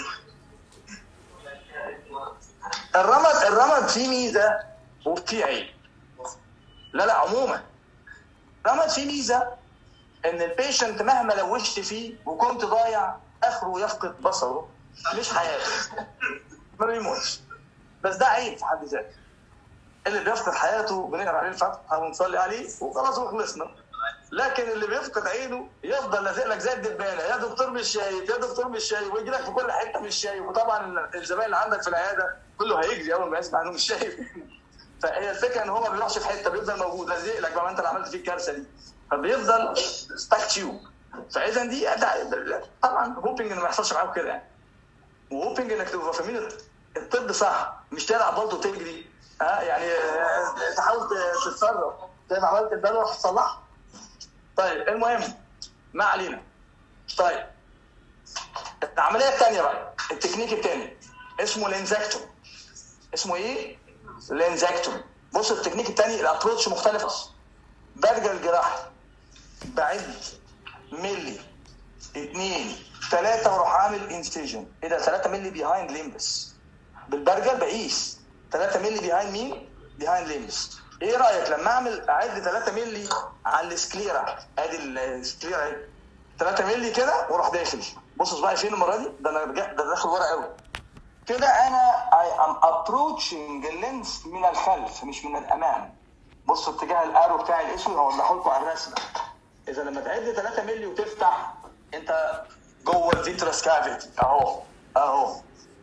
الرمد الرمد فيه ميزه وفيه عيب لا لا عموما الرمد فيه ميزه ان البيشنت مهما لوشت فيه وكنت ضايع اخره يفقد بصره مش حياته ما بيموتش بس ده عيب في حد ذاته اللي بيفقد حياته بنقرا عليه الفاتحه ونصلي عليه وخلاص وخلصنا لكن اللي بيفقد عينه يفضل لازق لك زي الدبانه يا دكتور مش شايف يا دكتور مش شايف ويجي لك في كل حته مش شايف وطبعا الزبائن اللي عندك في العياده كله هيجري اول ما يسمع انه مش شايف فهي الفكره ان هو ما بيروحش في حته بيفضل موجود لازق لك بقى ما انت اللي عملت فيه الكارثه دي فبيفضل ستاك تيوب فاذا دي ده طبعا هوبنج انه ما يحصلش معاك كده يعني وهوبنج انك تبقى فاهمين الطب صح مش تلعب برضه تجري ها يعني آه، تحاول تتصرف زي ما عملت البلوه هتصلحها طيب المهم ما علينا طيب العمليه الثانيه بقى التكنيك الثاني اسمه لينزاكتوم اسمه ايه؟ لينزاكتوم بص التكنيك الثاني الابروتش مختلف اصلا برجع الجراحه بعد ملي اثنين ثلاثة واروح عامل انسيجن ايه ده 3 ملي بيهايند ليمبس بالبرجل بقيس 3 ملي بيهايند مين؟ بيهايند ليمبس ايه رايك لما اعمل اعد 3 ملي على السكليرا ادي السكليرا اهي 3 ملي كده واروح داخل بص صباعي فين المره دي؟ ده انا رجعت ده داخل ورا قوي كده انا اي ام ابروتشنج اللينس من الخلف مش من الامام بص اتجاه الارو بتاع الاسود هوضحه لكم على الرسمه اذا لما تعد 3 مللي وتفتح انت جوه الفيترس كافيتي اهو اهو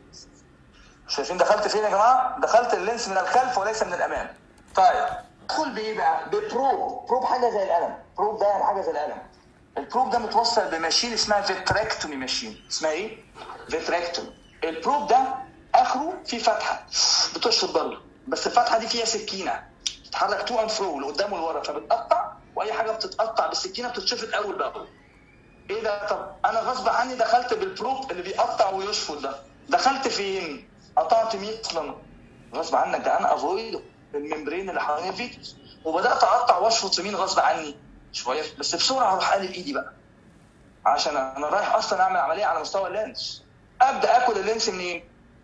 شايفين دخلت فين يا جماعه؟ دخلت اللينس من الخلف وليس من الامام. طيب ادخل بايه بقى؟ ببروب، بروب حاجه زي القلم، بروب ده يعني حاجه زي القلم. البروب ده متوصل بماشين اسمها فيتراكتومي ماشين، اسمها ايه؟ فيتراكتومي. البروب ده اخره فيه فتحه بتشفط برضه، بس الفتحه دي فيها سكينه تتحرك تو اند فرو لقدام ولورا فبتقطع واي حاجه بتتقطع بالسكينه بتتشفط اول باول. ايه ده طب انا غصب عني دخلت بالبروب اللي بيقطع ويشفط ده دخلت فين قطعت مين اصلا غصب عنك ده انا افويد الممبرين اللي حوالين الفيتوس وبدات اقطع واشفط في مين غصب عني شويه بس بسرعه اروح قالب ايدي بقى عشان انا رايح اصلا اعمل عمليه على مستوى اللينس ابدا اكل اللينس منين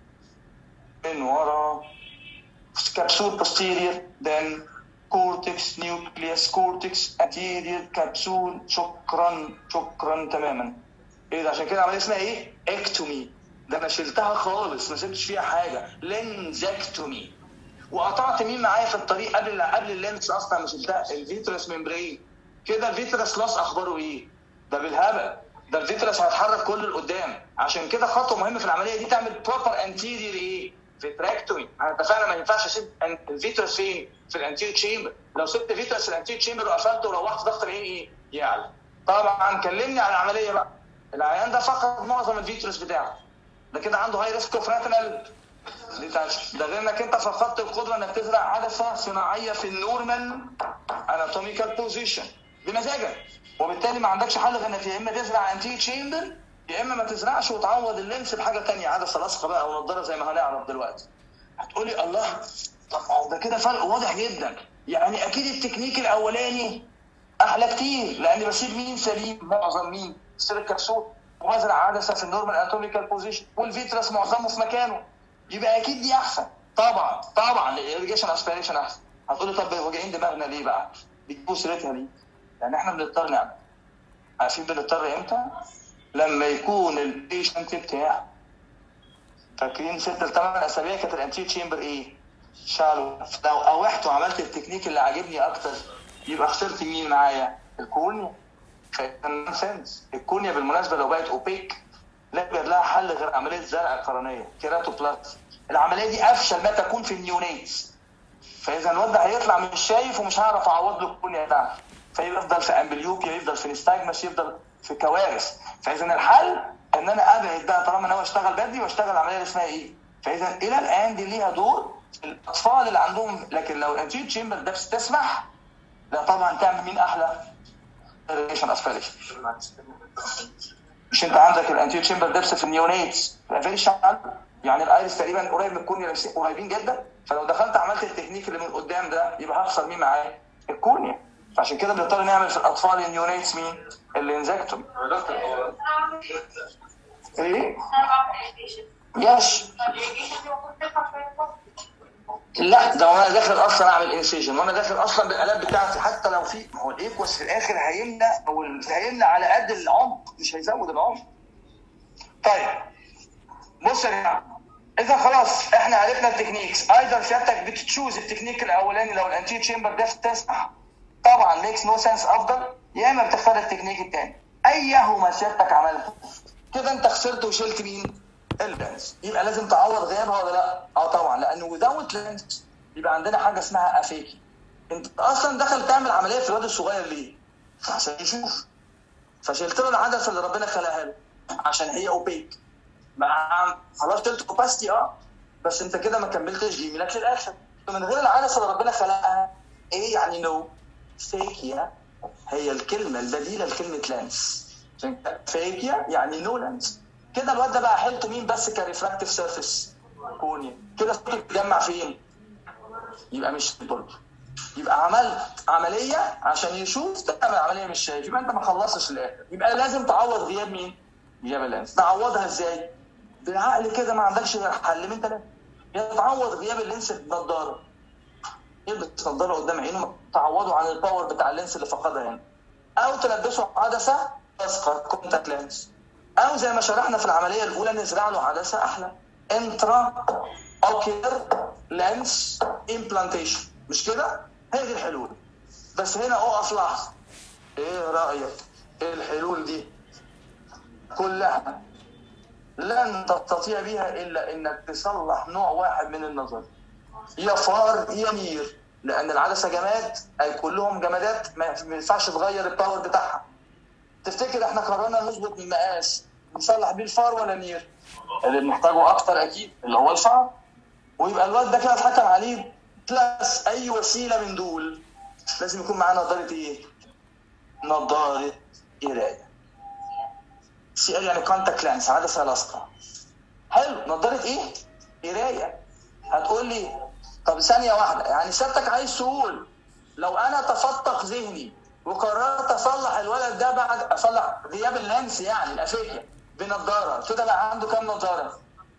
من ورا كبسول posterior then كورتكس نيوكليوس كورتكس انتيريور كبسول شكرا شكرا تماما ايه ده عشان كده عمليه اسمها ايه؟ اكتومي ده انا شلتها خالص ما سبتش فيها حاجه لينزكتومي وقطعت مين معايا في الطريق قبل قبل اللينس اصلا ما شلتها الفيترس ممبرين كده الفيترس لاس اخباره ايه؟ ده بالهبل ده الفيترس هيتحرك كل لقدام عشان كده خطوه مهمه في العمليه دي تعمل بروبر انتيريور ايه؟ فيتراكتومي احنا اتفقنا ما ينفعش اسيب الفيترس فين؟ في الانتيريور تشامبر لو سبت فيترس في الانتيريور تشامبر وقفلته وروحت ضغط العين ايه؟ يعلى طبعا كلمني عن العمليه بقى العيان ده فقد معظم الفيترس بتاعه ده كده عنده هاي ريسك اوف ريتنال ديتاش ده غير انك انت فقدت القدره انك تزرع عدسه صناعيه في النورمال اناتوميكال بوزيشن بمزاجك وبالتالي ما عندكش حل غير انك يا اما تزرع انتيريور تشامبر يا اما ما تزرعش وتعوض اللينس بحاجه ثانيه عدسه لاصقه بقى او نضاره زي ما هنعرف دلوقتي هتقولي الله طب ما هو ده كده فرق واضح جدا يعني اكيد التكنيك الاولاني احلى كتير لاني بسيب مين سليم معظم مين سير الكبسول وازرع عدسه في النورمال اناتوميكال بوزيشن والفيترس معظمه في مكانه يبقى اكيد دي احسن طبعا طبعا الاريجيشن اسبيريشن احسن هتقولي طب واجعين دماغنا ليه بقى؟ بتجيبوا سيرتها ليه؟ لان احنا بنضطر نعمل عارفين بنضطر امتى؟ لما يكون البيشنت بتاع فاكرين ست لثمان اسابيع كانت الانتير تشامبر ايه؟ شالو لو قاوحت وعملت التكنيك اللي عاجبني اكتر يبقى خسرت مين معايا؟ الكورنيا سنس الكورنيا بالمناسبه لو بقت اوبيك لا يوجد لها حل غير عمليه زرع القرنيه كيراتوبلاست العمليه دي افشل ما تكون في النيونيتس فاذا الواد ده هيطلع مش شايف ومش هعرف اعوض له الكورنيا بتاعته فيفضل في امبليوبيا يفضل في نستاجمس يفضل في كوارث فاذا الحل ان انا ابعد بقى طالما انا اشتغل بدري واشتغل العمليه اللي اسمها ايه فاذا الى الان دي ليها دور الاطفال اللي عندهم لكن لو الانتير تشامبر ده تسمح لا طبعا تعمل مين احلى؟ ريليشن اسبيريشن مش انت عندك الانتير تشامبر دبس في النيونيتس فيري شال يعني الايرس تقريبا قريب من الكورنيا قريبين جدا فلو دخلت عملت التكنيك اللي من قدام ده يبقى هخسر مين معايا؟ الكورنيا فعشان كده بنضطر نعمل في الاطفال النيونيتس مين؟ الانزكتوم ايه؟ يس لا ده وانا داخل اصلا اعمل انسيجن وانا داخل اصلا بالالات بتاعتي حتى لو في ما هو الايكوس في الاخر هيملى او هيملى على قد العمق مش هيزود العمق. طيب بص يا جماعه اذا خلاص احنا عرفنا التكنيكس ايضا سيادتك بتتشوز التكنيك الاولاني لو الانتير تشامبر ده تسمح طبعا ميكس نو سنس افضل يا اما بتختار التكنيك التاني ايهما سيادتك عملته كده انت خسرت وشلت مين؟ اللينس يبقى لازم تعوض غيابها ولا لا؟ اه طبعا لانه without لينس يبقى عندنا حاجه اسمها افيكي انت اصلا دخل تعمل عمليه في الواد الصغير ليه؟ عشان يشوف فشلت له العدسه اللي ربنا خلقها له عشان هي اوبيك بقى خلاص شلت اوباستي اه بس انت كده ما كملتش جيميلك للاخر من غير العدسه اللي ربنا خلقها ايه يعني نو فيكيا هي الكلمه البديله لكلمه لانس عشان كده فيكيا يعني نو لانس كده الواد ده بقى حيلته مين بس كريفراكتيف سيرفيس كونيا كده صوته بيتجمع فين؟ يبقى مش برضه يبقى عملت عمليه عشان يشوف تعمل عمليه مش شايف يبقى انت ما خلصتش الاخر يبقى لازم تعوض غياب مين؟ غياب اللينس تعوضها ازاي؟ بالعقل كده ما عندكش غير حل من ثلاثه يا تعوض غياب اللينس بنضاره يلبس نضاره قدام عينه تعوضه عن الباور بتاع اللينس اللي فقدها هنا او تلبسه عدسه تذكر كونتاكت لينس او زي ما شرحنا في العمليه الاولى نزرع له عدسه احلى انترا اوكيلر لينس امبلانتيشن مش كده؟ هي دي الحلول بس هنا اقف لحظه ايه رايك؟ ايه الحلول دي؟ كلها لن تستطيع بها الا انك تصلح نوع واحد من النظر يا فار يا نير لان العدسه جماد اي كلهم جمادات ما ينفعش تغير الباور بتاعها تفتكر احنا قررنا نظبط المقاس نصلح بيه الفار ولا نير؟ اللي بنحتاجه اكتر اكيد اللي هو الفار ويبقى الواد ده كده اتحكم عليه بلس اي وسيله من دول لازم يكون معاه نظاره ايه؟ نظاره قرايه سي ال يعني كونتاكت لانس عدسه لاصقه حلو نظاره ايه؟ قرايه هتقول لي طب ثانيه واحده يعني سيادتك عايز تقول لو انا تفتق ذهني وقررت اصلح الولد ده بعد اصلح غياب اللانس يعني الافيكيا بنضاره كده بقى عنده كام نضاره؟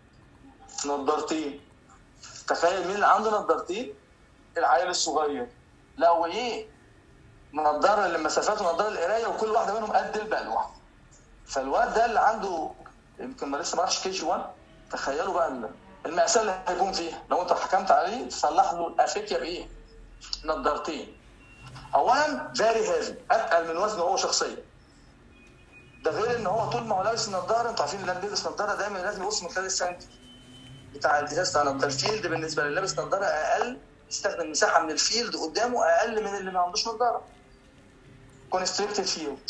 نضارتين تخيل مين اللي عنده نضارتين؟ العيل الصغير لا وايه؟ نضاره للمسافات ونضاره للقرايه وكل واحده منهم قد البلوه فالواد ده اللي عنده يمكن ما لسه ما راحش كي جي 1 تخيلوا بقى المأساة اللي هيكون فيها لو انت حكمت عليه تصلح له الافيكيا بايه؟ نضارتين اولا فيري هيفي اتقل من وزنه هو شخصيا ده غير ان هو طول ما هو لابس النضاره انتوا عارفين اللي بيلبس نضاره دايما لازم يبص من خلال السنتي بتاع الجهاز بتاع النضاره الفيلد بالنسبه للي لابس نضاره اقل يستخدم مساحه من الفيلد قدامه اقل من اللي ما عندوش نضاره كونستريكتد فيلد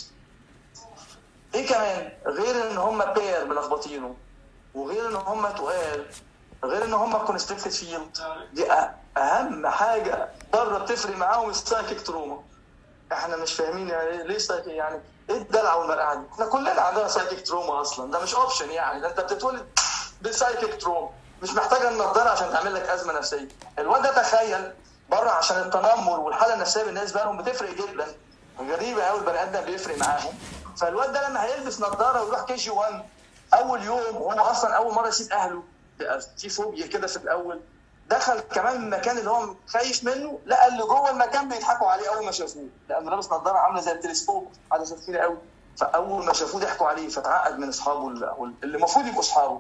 ايه كمان غير ان هم بير ملخبطينه وغير ان هم تقال غير ان هم كونستريكتد فيلد دي اهم حاجه بره بتفرق معاهم السايكيك تروما احنا مش فاهمين يعني ليه سايكيك يعني ايه الدلع والمرقعه دي؟ احنا كلنا عندنا سايكيك تروما اصلا ده مش اوبشن يعني ده انت بتتولد بسايكيك تروما مش محتاجه النضاره عشان تعمل لك ازمه نفسيه الواد ده تخيل بره عشان التنمر والحاله النفسيه بالنسبه لهم بتفرق جدا غريبه قوي البني ادم بيفرق معاهم فالواد ده لما هيلبس نضاره ويروح كي جي 1 اول يوم وهو اصلا اول مره يسيب اهله في فوبيا كده في الاول دخل كمان المكان اللي هو خايف منه لقى اللي جوه المكان بيضحكوا عليه اول ما شافوه لان لابس نضاره عامله زي التلسكوب عدسه كتير قوي فاول ما شافوه ضحكوا عليه فتعقد من اصحابه اللي المفروض يبقوا اصحابه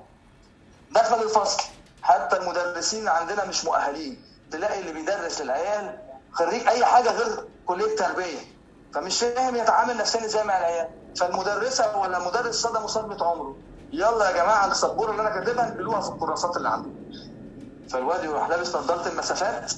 دخل الفصل حتى المدرسين عندنا مش مؤهلين تلاقي اللي بيدرس للعيال خريج اي حاجه غير كليه تربيه فمش فاهم يتعامل نفسيا ازاي مع العيال فالمدرسه ولا المدرس صدمه صدمه عمره يلا يا جماعه السبوره اللي انا كاتبها انقلوها في الكراسات اللي عندي فالواد يروح لابس نظاره المسافات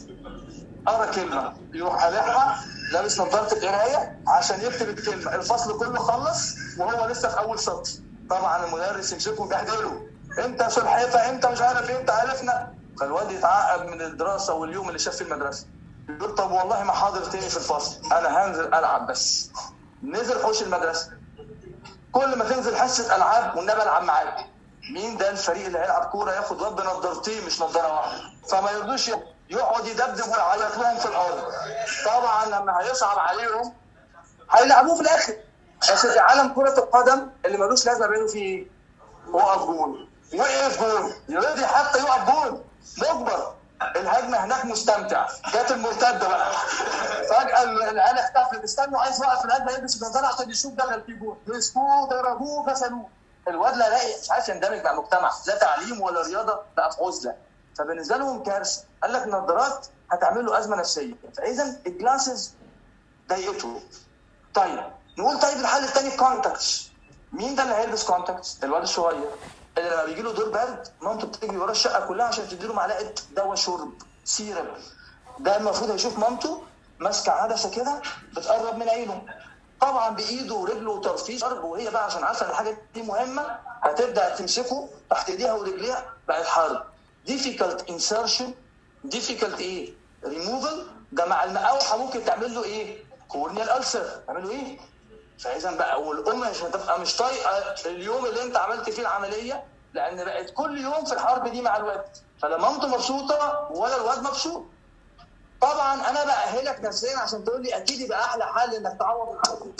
قرا كلمه يروح قالعها لابس نظاره القرايه عشان يكتب الكلمه الفصل كله خلص وهو لسه في اول سطر طبعا المدرس يمسكه ويبهدله انت سلحفه انت مش عارف ايه انت عرفنا فالواد يتعقد من الدراسه واليوم اللي شاف فيه المدرسه يقول طب والله ما حاضر تاني في الفصل انا هنزل العب بس نزل حوش المدرسه كل ما تنزل حصه العاب والنبي العب معاك مين ده الفريق اللي هيلعب كوره ياخد واد بنضارتين مش نضاره واحده فما يرضوش يقعد يدبدب ويعيط لهم في الارض طبعا لما هيصعب عليهم هيلعبوه في الاخر بس في عالم كره القدم اللي ملوش لازمه بينه فيه ايه؟ وقف جول وقف جول يرضي حتى يقف جول مجبر الهجمه هناك مستمتع جت المرتده بقى فجاه العيال اختفت استنوا عايز يوقف الهجمه يلبس النظاره عشان يشوف دخل فيه جول مسكوه ضربوه غسلوه الواد لا لاقي مش عارف يندمج مع المجتمع لا تعليم ولا رياضه بقى في عزله فبالنسبه لهم كارثه قال لك النظارات هتعمل له ازمه نفسيه فاذا الجلاسز ضايقته طيب نقول طيب الحل الثاني الكونتاكتس مين ده اللي هيلبس كونتاكتس؟ الواد الصغير اللي لما بيجي له دور برد مامته بتجري ورا الشقه كلها عشان تديله معلقه دواء شرب سيرب ده المفروض هيشوف مامته ماسكه عدسه كده بتقرب من عينه طبعا بايده ورجله وترفيه ضرب وهي بقى عشان عارفه ان الحاجه دي مهمه هتبدا تمسكه تحت ايديها ورجليها بقت حرب difficult insertion difficult ايه removal ده مع المقاوحه ممكن تعمل له ايه كورنيال ألسر تعمل له ايه فاذا بقى والام مش هتبقى مش طايقه اليوم اللي انت عملت فيه العمليه لان بقت كل يوم في الحرب دي مع الواد فلا مامته مبسوطه ولا الواد مبسوط طبعا انا باهلك نفسيا عشان تقول لي اكيد يبقى احلى حل انك تعوض العدسه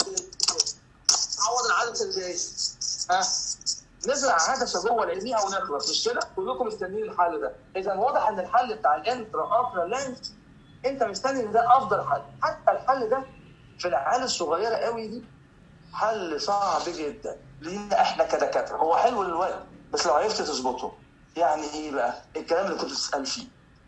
تعوض العدسه ازاي؟ ها نزرع عدسه جوه العينيها ونخلص مش كده؟ كلكم مستنيين الحل ده اذا واضح ان الحل بتاع الانترا افرا لانس انت مستني ان ده افضل حل حتى الحل ده في العيال الصغيره قوي دي حل صعب جدا لينا احنا كدكاتره هو حلو للواد بس لو عرفت تظبطه يعني ايه بقى؟ الكلام اللي كنت بتسال فيه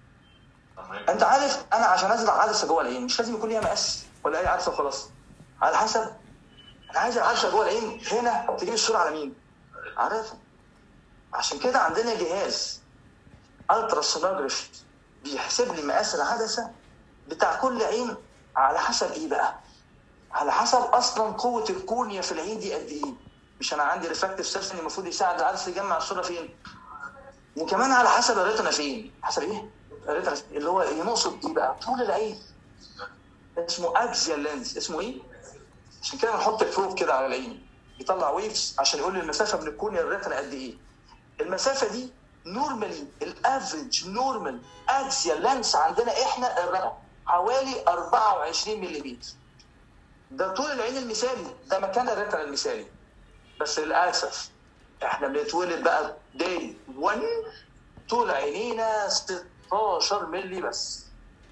انت عارف انا عشان ازرع عدسه جوه العين مش لازم يكون ليها مقاس ولا اي عدسه وخلاص على حسب انا عايز العدسه جوه العين هنا تجيب الصوره على مين؟ عارفها عشان كده عندنا جهاز الترا سونوجرافي بيحسب لي مقاس العدسه بتاع كل عين على حسب ايه بقى؟ على حسب اصلا قوه الكورنيا في العين دي قد ايه؟ مش انا عندي ريفراكتيف سيرفن المفروض يساعد العدسه يجمع الصوره فين؟ وكمان على حسب الريتنا فين؟ حسب ايه؟ الريتنا فين؟ اللي هو ايه نقصد ايه بقى؟ طول العين اسمه اكزيال لينز اسمه ايه؟ عشان كده نحط البروب كده على العين يطلع ويفز عشان يقول لي المسافه من الكورنيا للريتنا قد ايه؟ المسافه دي نورمالي الافريج نورمال اكزيال لينس عندنا احنا الرقم حوالي 24 ملم ده طول العين المثالي ده مكان الريتنا المثالي بس للاسف احنا بنتولد بقى داي 1 طول عينينا 16 مللي بس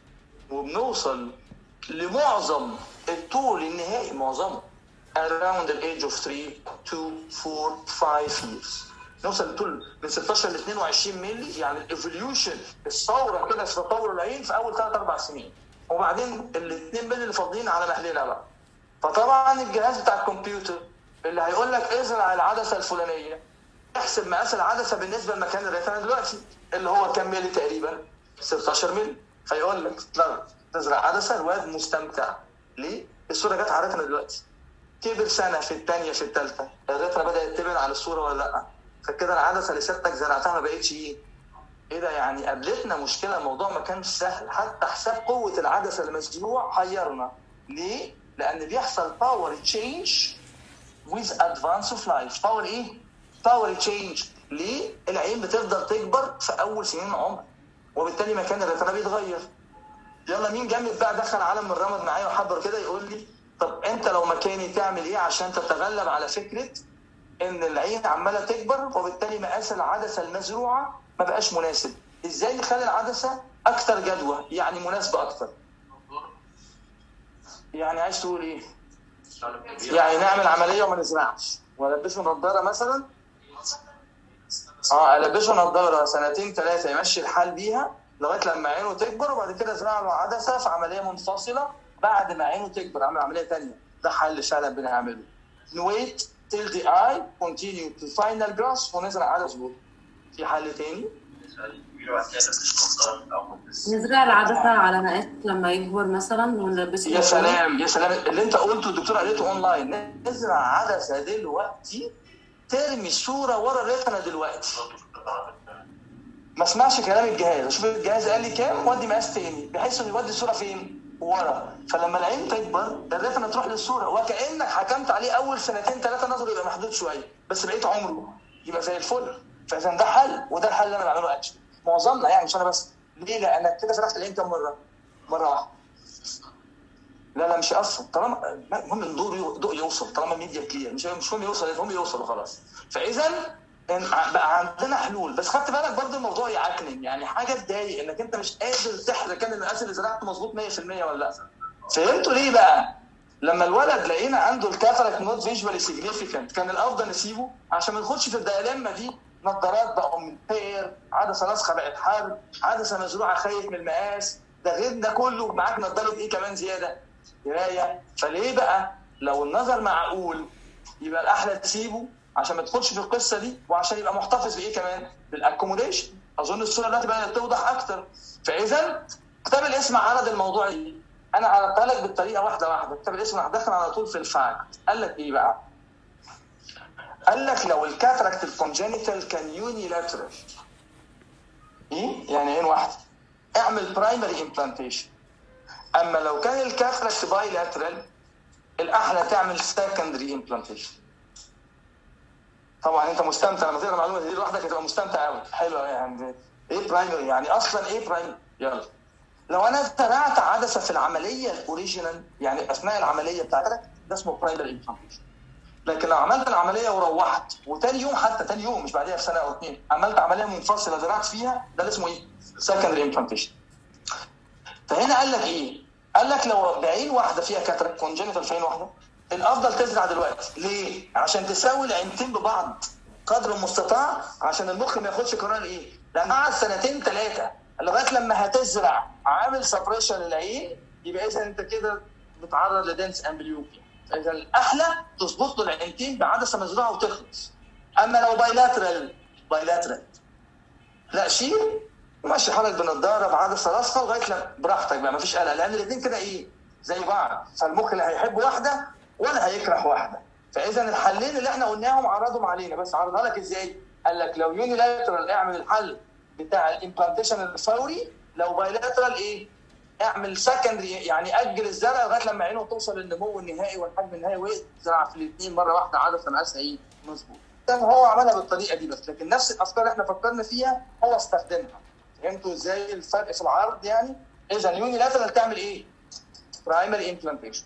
وبنوصل لمعظم الطول النهائي معظمه around the age of 3 2 4 5 years نوصل لطول من 16 ل 22 مللي يعني الايفوليوشن الثوره كده في تطور العين في اول ثلاث اربع سنين وبعدين ال 2 مللي اللي فاضلين على مهلنا بقى فطبعا الجهاز بتاع الكمبيوتر اللي هيقول لك ازرع العدسه الفلانيه احسب مقاس العدسه بالنسبه لمكان الريتنا دلوقتي اللي هو كام مللي تقريبا 16 مللي فيقول لك لا تزرع عدسه الواد مستمتع ليه؟ الصوره جت على الريتنا دلوقتي كبر سنه في الثانيه في الثالثه الريتنا بدات تبعد عن الصوره ولا لا؟ فكده العدسه اللي سيادتك زرعتها ما بقتش ايه؟ ايه ده يعني قابلتنا مشكله الموضوع ما كانش سهل حتى حساب قوه العدسه المزروع حيرنا ليه؟ لان بيحصل باور تشينج with advance of life باور ايه؟ باور تشينج ليه؟ العين بتفضل تكبر في اول سنين العمر وبالتالي مكان الريتنا بيتغير يلا مين جامد بقى دخل عالم الرمد معايا وحضر كده يقول لي طب انت لو مكاني تعمل ايه عشان تتغلب على فكره ان العين عماله تكبر وبالتالي مقاس العدسه المزروعه ما بقاش مناسب ازاي نخلي العدسه اكثر جدوى يعني مناسبه اكثر يعني عايز تقول ايه يعني نعمل عمليه وما نزرعش والبسه نظاره مثلا اه البسه نظاره سنتين ثلاثه يمشي الحال بيها لغايه لما عينه تكبر وبعد كده ازرع له عدسه في عمليه منفصله بعد ما عينه تكبر اعمل عمليه ثانيه ده حل فعلا بنعمله نويت till the eye continue to final grasp ونزرع عدسه جوه في حل تاني نزرع العدسة على مقاس لما يكبر مثلا ونلبسه يا سلام يا سلام اللي انت قلته الدكتور قالته اونلاين نزرع عدسه دلوقتي ترمي الصوره ورا الريتنا دلوقتي ما اسمعش كلام الجهاز اشوف الجهاز قال لي كام ودي مقاس تاني بحيث انه يودي الصوره فين؟ ورا فلما العين تكبر الريتنا تروح للصوره وكانك حكمت عليه اول سنتين ثلاثه نظره يبقى محدود شويه بس بقيت عمره يبقى زي الفل فاذا ده حل وده الحل اللي انا بعمله اكشن معظمنا يعني مش انا بس ليه؟ لانك كده فتحت العين كام مره؟ مره واحده لا لا مش هيأثر طالما المهم ان الضوء ضوء يوصل طالما الميديا كلير مش مش مهم يوصل المهم يوصل وخلاص فاذا إن- بقى عندنا حلول بس خدت بالك برضه الموضوع يعكنن يعني حاجه تضايق انك انت مش قادر تحرك كان المقاس اللي زرعته مظبوط 100% ولا لا فهمتوا ليه بقى؟ لما الولد لقينا عنده الكاتراكت نوت فيجوالي سيجنيفيكانت كان الافضل نسيبه عشان ما نخش في الديلما دي نظارات بقوا من بير عدسه لاصقه بقت حرب عدسه مزروعه خايف من المقاس ده غير ده كله معاك نظاره ايه كمان زياده قرايه فليه بقى لو النظر معقول يبقى الاحلى تسيبه عشان ما تدخلش في القصه دي وعشان يبقى محتفظ بايه كمان؟ بالاكوموديشن اظن الصوره دلوقتي بدات توضح اكتر فاذا كتاب الاسم عرض الموضوع دي انا عرضتها لك بالطريقه واحده واحده كتاب الاسم راح داخل على طول في الفاكت قال لك ايه بقى؟ قال لك لو الكاتراكت الكونجينيتال كان يونيلاترال ايه؟ يعني عين واحده اعمل برايمري امبلانتيشن اما لو كان الكاتراكت بايلاترال الاحلى تعمل سكندري امبلانتيشن طبعا انت مستمتع لما تقرا المعلومه دي لوحدك هتبقى مستمتع قوي حلو يعني ايه برايمري يعني اصلا ايه برايمري يلا لو انا زرعت عدسه في العمليه الاوريجينال يعني اثناء العمليه بتاعتك ده اسمه برايمري امبلانتيشن لكن لو عملت العمليه وروحت وتاني يوم حتى تاني يوم مش بعديها بسنه او اثنين عملت عمليه منفصله زرعت فيها ده اللي اسمه ايه؟ سكندري امبلانتيشن فهنا قال لك ايه؟ قال لك لو بعين واحده فيها كاتراك كونجنتال في عين واحده الافضل تزرع دلوقتي ليه؟ عشان تساوي العينتين ببعض قدر المستطاع عشان المخ ما ياخدش قرار ايه؟ لان قعد سنتين ثلاثه لغايه لما هتزرع عامل سبريشن للعين يبقى اذا انت كده بتعرض لدنس امبليوبيا اذا الاحلى تظبط له العينتين بعدسه مزروعه وتخلص اما لو بايلاترال بايلاترال لا شيل ومشي حالك بنضاره بعدسه لاصقه لغايه لما براحتك بقى مفيش قلق لان الاثنين كده ايه زي بعض فالمخ لا هيحب واحده ولا هيكره واحده فاذا الحلين اللي احنا قلناهم عرضهم علينا بس عرضها لك ازاي؟ قال لك لو يونيلاترال اعمل الحل بتاع الامبلانتيشن الفوري لو بايلاترال ايه؟ اعمل سكندري يعني اجل الزرع لغايه لما عينه توصل للنمو النهائي والحجم النهائي ويزرع في الاثنين مره واحده عدسه مقاسها ايه؟ مظبوط. كان هو عملها بالطريقه دي بس لكن نفس الافكار اللي احنا فكرنا فيها هو استخدمها. فهمتوا ازاي الفرق في العرض يعني؟ اذا يونيلاترال تعمل ايه؟ برايمري امبلانتيشن.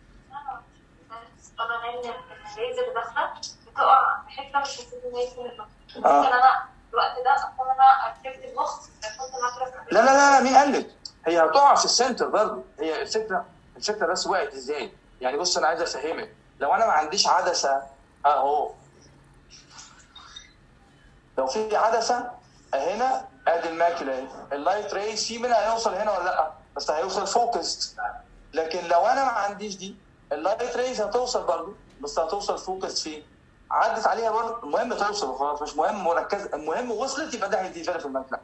طبعا ان الليزر داخله بتقع في حته مش المفروض ان هي تكون المخ ممكن آه. انا في الوقت ده اصلا انا افكت المخ احط المكرة لا لا لا مين قال لك؟ هي هتقع في السنتر برضه هي الفكره الفكره بس وقعت ازاي؟ يعني بص انا عايز افهمك لو انا ما عنديش عدسه اهو لو في عدسه هنا ادي الماكله اهي اللايت ريز في منها هيوصل هنا ولا لا؟ بس هيوصل فوكس لكن لو انا ما عنديش دي اللايت ريز هتوصل برضه بس هتوصل فوكس فين؟ عدت عليها برضه المهم توصل وخلاص مش مهم مركز المهم وصلت يبقى ده هيديفلوب في الماكله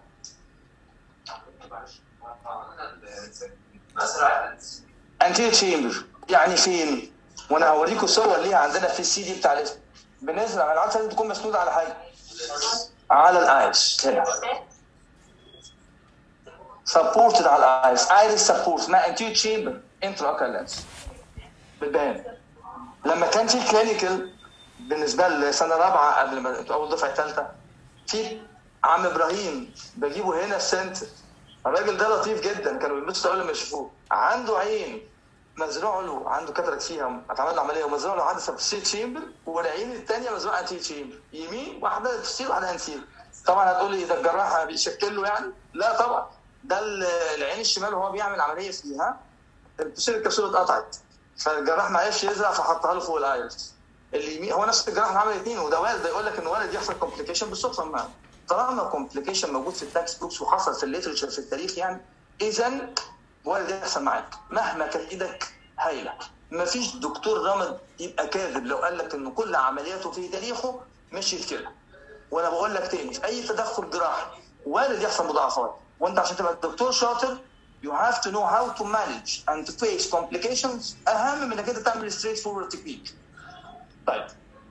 انتيريور تشامبر يعني فين؟ وانا هوريكم صور ليها عندنا في السي دي بتاع الاسم بنزرع العدسه لازم تكون مسنوده على حاجه على الايس هنا سبورتد على الايس ايريس سبورت اسمها انتيريور تشامبر انترا لينس بتبان لما كان في كلينيكال بالنسبه لسنه رابعه قبل ما اول دفعه ثالثه في عم ابراهيم بجيبه هنا السنتر الراجل ده لطيف جدا كانوا بيلبسوا اول ما يشوفوه عنده عين مزروع له عنده كاتراكت فيها اتعمل له عمليه ومزروع له عدسه في السي تشامبر والعين الثانيه مزروعه انتي تشامبر يمين واحده تفسير واحده انتير طبعا هتقول لي ده الجراح بيشكل له يعني لا طبعا ده ال- العين الشمال وهو بيعمل عمليه فيها البوستير الكبسوله اتقطعت فالجراح ما عرفش يزرع فحطها له فوق الايرس اليمين هو نفس الجراح اللي عمل الاثنين وده وارد يقول لك ان وارد يحصل كومبليكيشن بالصدفه ما طالما كومبليكيشن موجود في التاكس بوكس وحصل في الليترشر في التاريخ يعني اذا وارد يحصل معاك مهما كانت ايدك هايله مفيش دكتور رمد يبقى كاذب لو قال لك ان كل عملياته في تاريخه مشيت كده وانا بقول لك تاني في اي تدخل جراحي وارد يحصل مضاعفات وانت عشان تبقى دكتور شاطر you have to know how to manage and to face complications اهم من انك انت تعمل straight forward technique طيب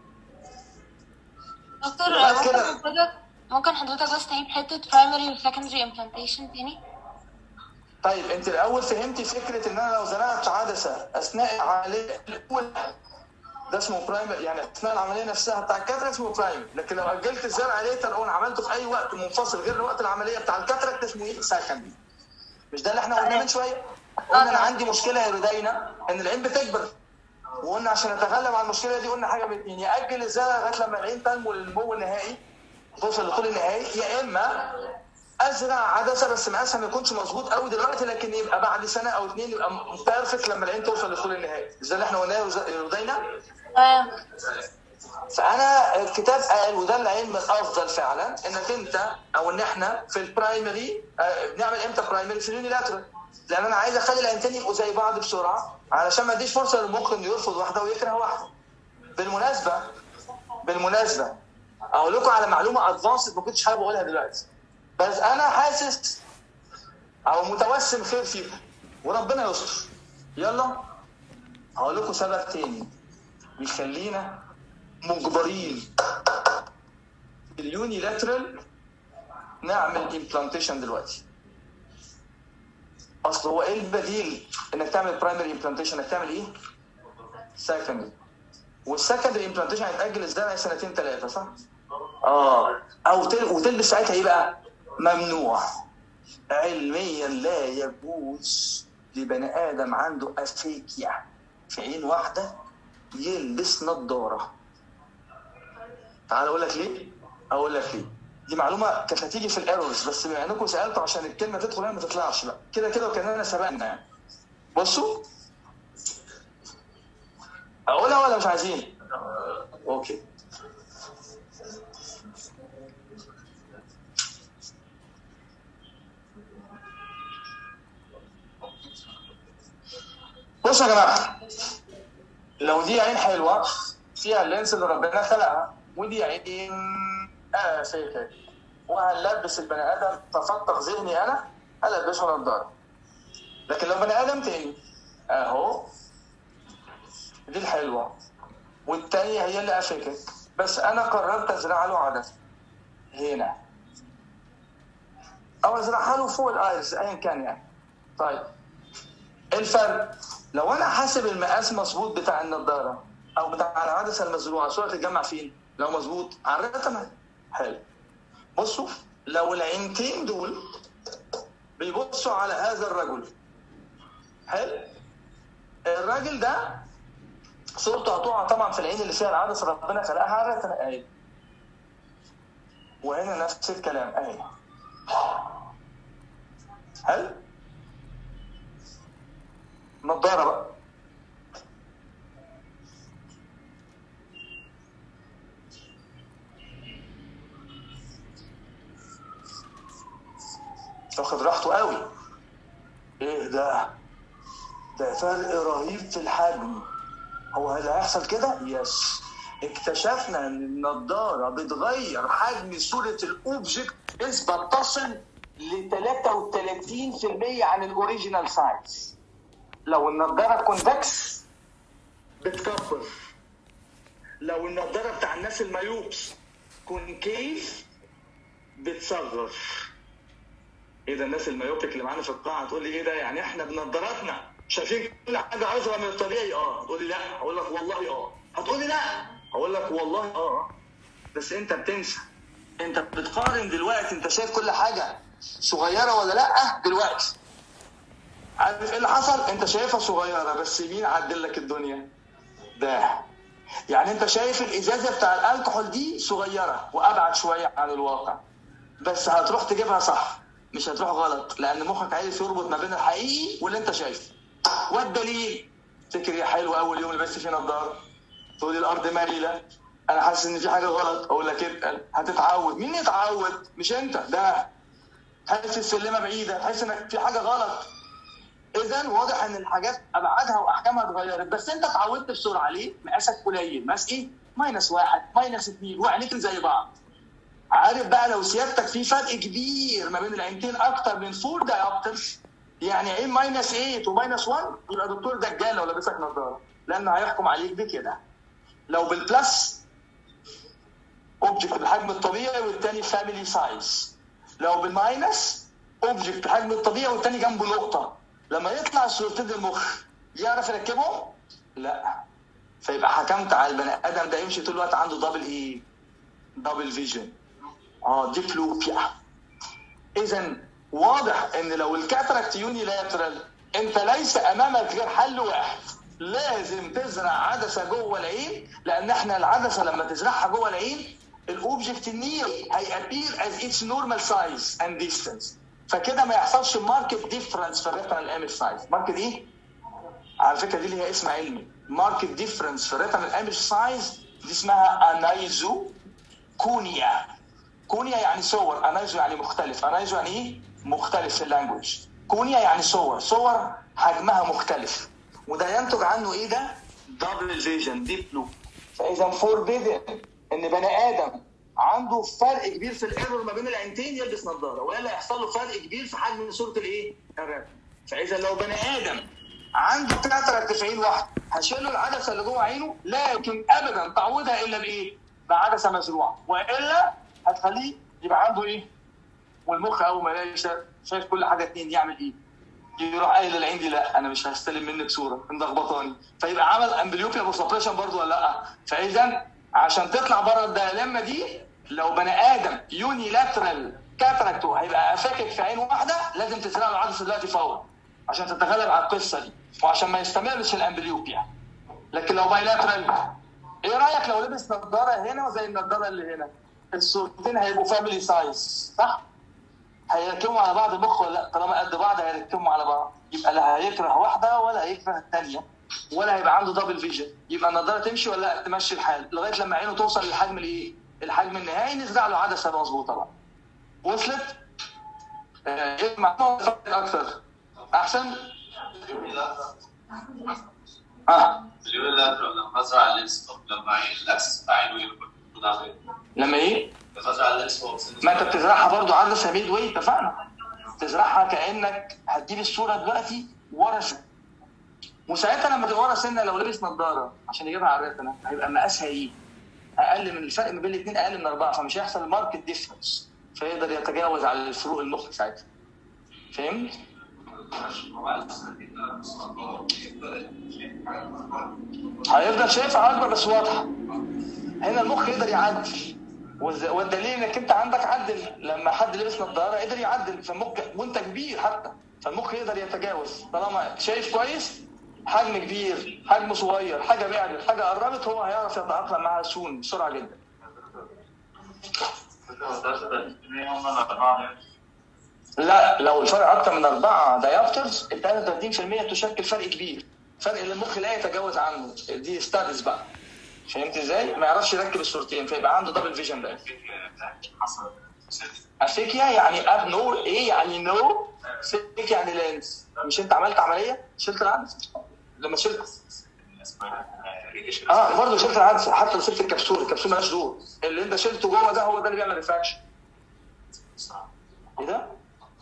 دكتور لغاية ممكن كده. حضرتك ممكن حضرتك بس تعيد حتة primary و secondary implantation تاني؟ طيب انت الاول فهمتي فكره ان انا لو زرعت عدسه اثناء العمليه الاولى ده اسمه برايمر يعني اثناء العمليه نفسها بتاع الكاتراكت اسمه برايمر لكن لو اجلت الزرع ليتر اون عملته في اي وقت منفصل غير وقت العمليه بتاع الكاتراكت اسمه ايه؟ سكندري مش ده اللي احنا قلناه من شويه؟ قلنا انا عندي مشكله يا رودينا ان العين بتكبر وقلنا عشان نتغلب على المشكله دي قلنا حاجه من الاثنين يا اجل الزرع لغايه لما العين تنمو للنمو النهائي توصل لطول النهائي يا اما ازرع عدسه بس مقاسها ما يكونش مظبوط قوي دلوقتي لكن يبقى بعد سنه او اثنين يبقى بيرفكت لما العين توصل للطول النهائي زي اللي احنا قلناه يا رودينا تمام فانا الكتاب قال وده العلم الافضل فعلا انك انت او ان احنا في البرايمري آه، بنعمل امتى برايمري في اليونيلاترال لان انا عايز اخلي العينتين يبقوا زي بعض بسرعه علشان ما اديش فرصه للمخ انه يرفض واحده ويكره واحده بالمناسبه بالمناسبه اقول لكم على معلومه ادفانسد ما كنتش حابب اقولها دلوقتي بس انا حاسس او متوسم خير فيكم وربنا يستر يلا هقول لكم سبب تاني بيخلينا مجبرين اليونيلاترال نعمل امبلانتيشن دلوقتي اصل هو ايه البديل انك تعمل برايمري امبلانتيشن انك تعمل ايه؟ سكندري والسكندري امبلانتيشن هيتاجل الزرع سنتين ثلاثه صح؟ اه او تل... وتلبس ساعتها ايه بقى؟ ممنوع علميا لا يجوز لبني ادم عنده افيكيا في عين واحده يلبس نظاره تعال اقول لك ليه؟ اقول لك ليه؟ دي معلومه كانت هتيجي في الايرورز بس بما انكم سالتوا عشان الكلمه تدخل هنا ما تطلعش بقى كده كده وكاننا سبقنا يعني بصوا اقولها ولا مش عايزين؟ اوكي بصوا يا جماعه لو دي عين حلوه فيها اللينس اللي ربنا خلقها ودي عين اه فيك وهنلبس البني ادم تفتق ذهني انا هلبسه نظاره لكن لو بني ادم تاني اهو دي الحلوه والتانية هي اللي افكت بس انا قررت ازرع له عدسه هنا او ازرعها له فوق الايرس ايا كان يعني طيب الفرق لو انا حاسب المقاس مظبوط بتاع النضاره او بتاع العدسه المزروعه الصوره تتجمع فين؟ لو مظبوط على الرقم حلو بصوا لو العينتين دول بيبصوا على هذا الرجل حلو الراجل ده صورته هتقع طبعا في العين اللي فيها العدسه ربنا خلقها على الرقم اهي وهنا نفس الكلام اهي حلو نضاره بقى واخد راحته قوي ايه ده ده فرق رهيب في الحجم هو اللي هيحصل كده يس اكتشفنا ان النضاره بتغير حجم صوره الاوبجكت نسبه تصل ل 33% عن الاوريجينال سايز لو النضاره كونفكس بتكبر لو النضاره بتاع الناس المايوبس كونكيف بتصغر ايه ده الناس المايوبيك اللي معانا في القاعه تقول لي ايه ده يعني احنا بنضاراتنا شايفين كل حاجه اصغر من الطبيعي اه تقول لي لا اقول لك والله اه هتقول لي لا اقول لك والله اه بس انت بتنسى انت بتقارن دلوقتي انت شايف كل حاجه صغيره ولا لا دلوقتي عارف ايه اللي حصل انت شايفها صغيره بس مين عدل لك الدنيا ده يعني انت شايف الازازه بتاع الكحول دي صغيره وابعد شويه عن الواقع بس هتروح تجيبها صح مش هتروح غلط لان مخك عايز يربط ما بين الحقيقي واللي انت شايفه والدليل فكر يا حلو اول يوم لبست فيه نظاره تقول لي الارض مايله انا حاسس ان في حاجه غلط اقول لك اتقل هتتعود مين يتعود مش انت ده تحس السلمه بعيده تحس انك في حاجه غلط اذا واضح ان الحاجات ابعادها واحكامها اتغيرت بس انت اتعودت بسرعه ليه؟ مقاسك قليل مقاس ايه؟ ماينس واحد ماينس اثنين وعينيك زي بعض عارف بقى لو سيادتك في فرق كبير ما بين العينتين اكتر من فور دايوبترز يعني عين ماينس 8 وماينس 1 يبقى دكتور دجال لو لابسك نظاره لانه هيحكم عليك بكده لو بالبلس اوبجكت بالحجم الطبيعي والتاني فاميلي سايز لو بالماينس اوبجكت بالحجم الطبيعي والتاني جنبه نقطه لما يطلع صورتين المخ يعرف يركبهم؟ لا فيبقى حكمت على البني ادم ده يمشي طول الوقت عنده دبل ايه؟ دبل فيجن اه ديبلوبيا اذا واضح ان لو الكاتراكت يونيلاترال انت ليس امامك غير حل واحد لازم تزرع عدسه جوه العين لان احنا العدسه لما تزرعها جوه العين الاوبجكت النير هيابير از اتس نورمال سايز اند ديستانس فكده ما يحصلش ماركت ديفرنس في الريتنال ايمج سايز ماركت ايه؟ على فكره دي ليها اسم علمي ماركت ديفرنس في الريتنال ايمج سايز دي اسمها انايزو كونيا كونيا يعني صور انايزو يعني مختلف انايزو يعني ايه مختلف في اللانجوج كونيا يعني صور صور حجمها مختلف وده ينتج عنه ايه ده دبل فيجن ديب بلو فاذا فوربيدن ان بني ادم عنده فرق كبير في الايرور ما بين العينتين يلبس نظاره والا يحصل له فرق كبير في حجم صوره الايه الرئه فاذا لو بني ادم عنده كاتراكت في عين واحده هشيل له العدسه اللي جوه عينه لا يمكن ابدا تعويضها الا بايه؟ بعدسه مزروعه والا هتخليه يبقى عنده ايه؟ والمخ اول ما يلاقي شا- شايف كل حاجه اتنين يعمل ايه؟ يروح قايل للعين دي لا انا مش هستلم منك صوره ملخبطاني فيبقى عمل امبليوبيا بوسبريشن برضه ولا لا؟ فاذا عشان تطلع بره الديلما دي لو بني ادم يوني لاترال كاتراكتو هيبقى افاكك في عين واحده لازم تزرع له العدسه دلوقتي فورا عشان تتغلب على القصه دي وعشان ما يستمرش الامبليوبيا لكن لو بايلاترال ايه رايك لو لبس نظاره هنا وزي النظاره اللي هنا الصورتين هيبقوا فاميلي سايز صح؟ هيركبوا على بعض المخ ولا لا طالما قد بعض هيركبوا على بعض يبقى لا هيكره واحده ولا هيكره الثانيه ولا هيبقى عنده دبل فيجن يبقى النضاره تمشي ولا لا تمشي الحال لغايه لما عينه توصل للحجم الايه؟ الحجم النهائي نزرع له عدسه مظبوطه بقى وصلت؟ آه، ايه المعلومه اكتر؟ احسن؟ اه اليوم اللاترال لما ازرع اللينس طب لما عين الاكسس بتاع عينه يبقى موجود عليه لما ايه؟ لما ازرع اللينس فوق ما انت بتزرعها برضو عدسه ميد واي اتفقنا تزرعها كانك هتجيب الصوره دلوقتي ورا سنه وساعتها لما تبقى ورا سنه لو لبس نظاره عشان يجيبها على الريتنا هيبقى مقاسها ايه؟ اقل من الفرق ما بين الاثنين اقل من اربعه فمش هيحصل ماركت ديفرنس فيقدر يتجاوز على الفروق المخ ساعتها فهمت؟ هيفضل شايفها اكبر بس واضحه هنا المخ يقدر يعدل والز- والدليل انك انت عندك عدل لما حد لبس نظاره قدر يعدل فالمخ وانت كبير حتى فالمخ يقدر يتجاوز طالما شايف كويس حجم كبير حجم صغير حاجه بعدت حاجه قربت هو هيعرف يتاقلم معاها سون بسرعه جدا لا لو الفرق اكتر من اربعه دايفترز ال 33% تشكل فرق كبير فرق اللي المخ لا يتجاوز عنه دي ستادز بقى فهمت ازاي؟ ما يعرفش يركب الصورتين فيبقى عنده دبل فيجن بقى حصل افيكيا يعني اب نو ايه يعني نو فيك يعني لينس مش انت عملت عمليه شلت العدسه لما شلت اه برضه شلت العدسه حتى لو شلت الكبسول الكبسول مالهاش دور اللي انت شلته جوه ده هو ده اللي بيعمل ريفراكشن ايه ده؟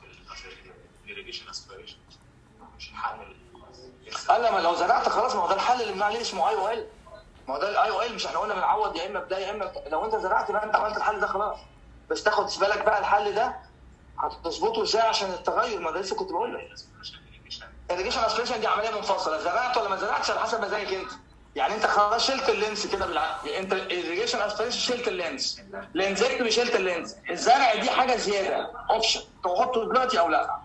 قال لما لو زرعت خلاص ما هو ده الحل اللي بنقول عليه اسمه اي او ال ما هو ده الاي او ال مش احنا قلنا بنعوض يا اما بده يا اما بت- لو انت زرعت بقى انت عملت الحل ده خلاص بس تاخد بالك بقى الحل ده هتظبطه ازاي عشان التغير ما ده لسه كنت بقول لك الريجيشن اسبريشن دي عمليه منفصله زرعت ولا ما زرعتش على حسب مزاجك انت يعني انت خلاص شلت اللينس كده بالعقل انت الريجيشن اسبريشن شلت اللينس لينزكتومي شلت اللينس الزرع دي حاجه زياده اوبشن تحطه دلوقتي او لا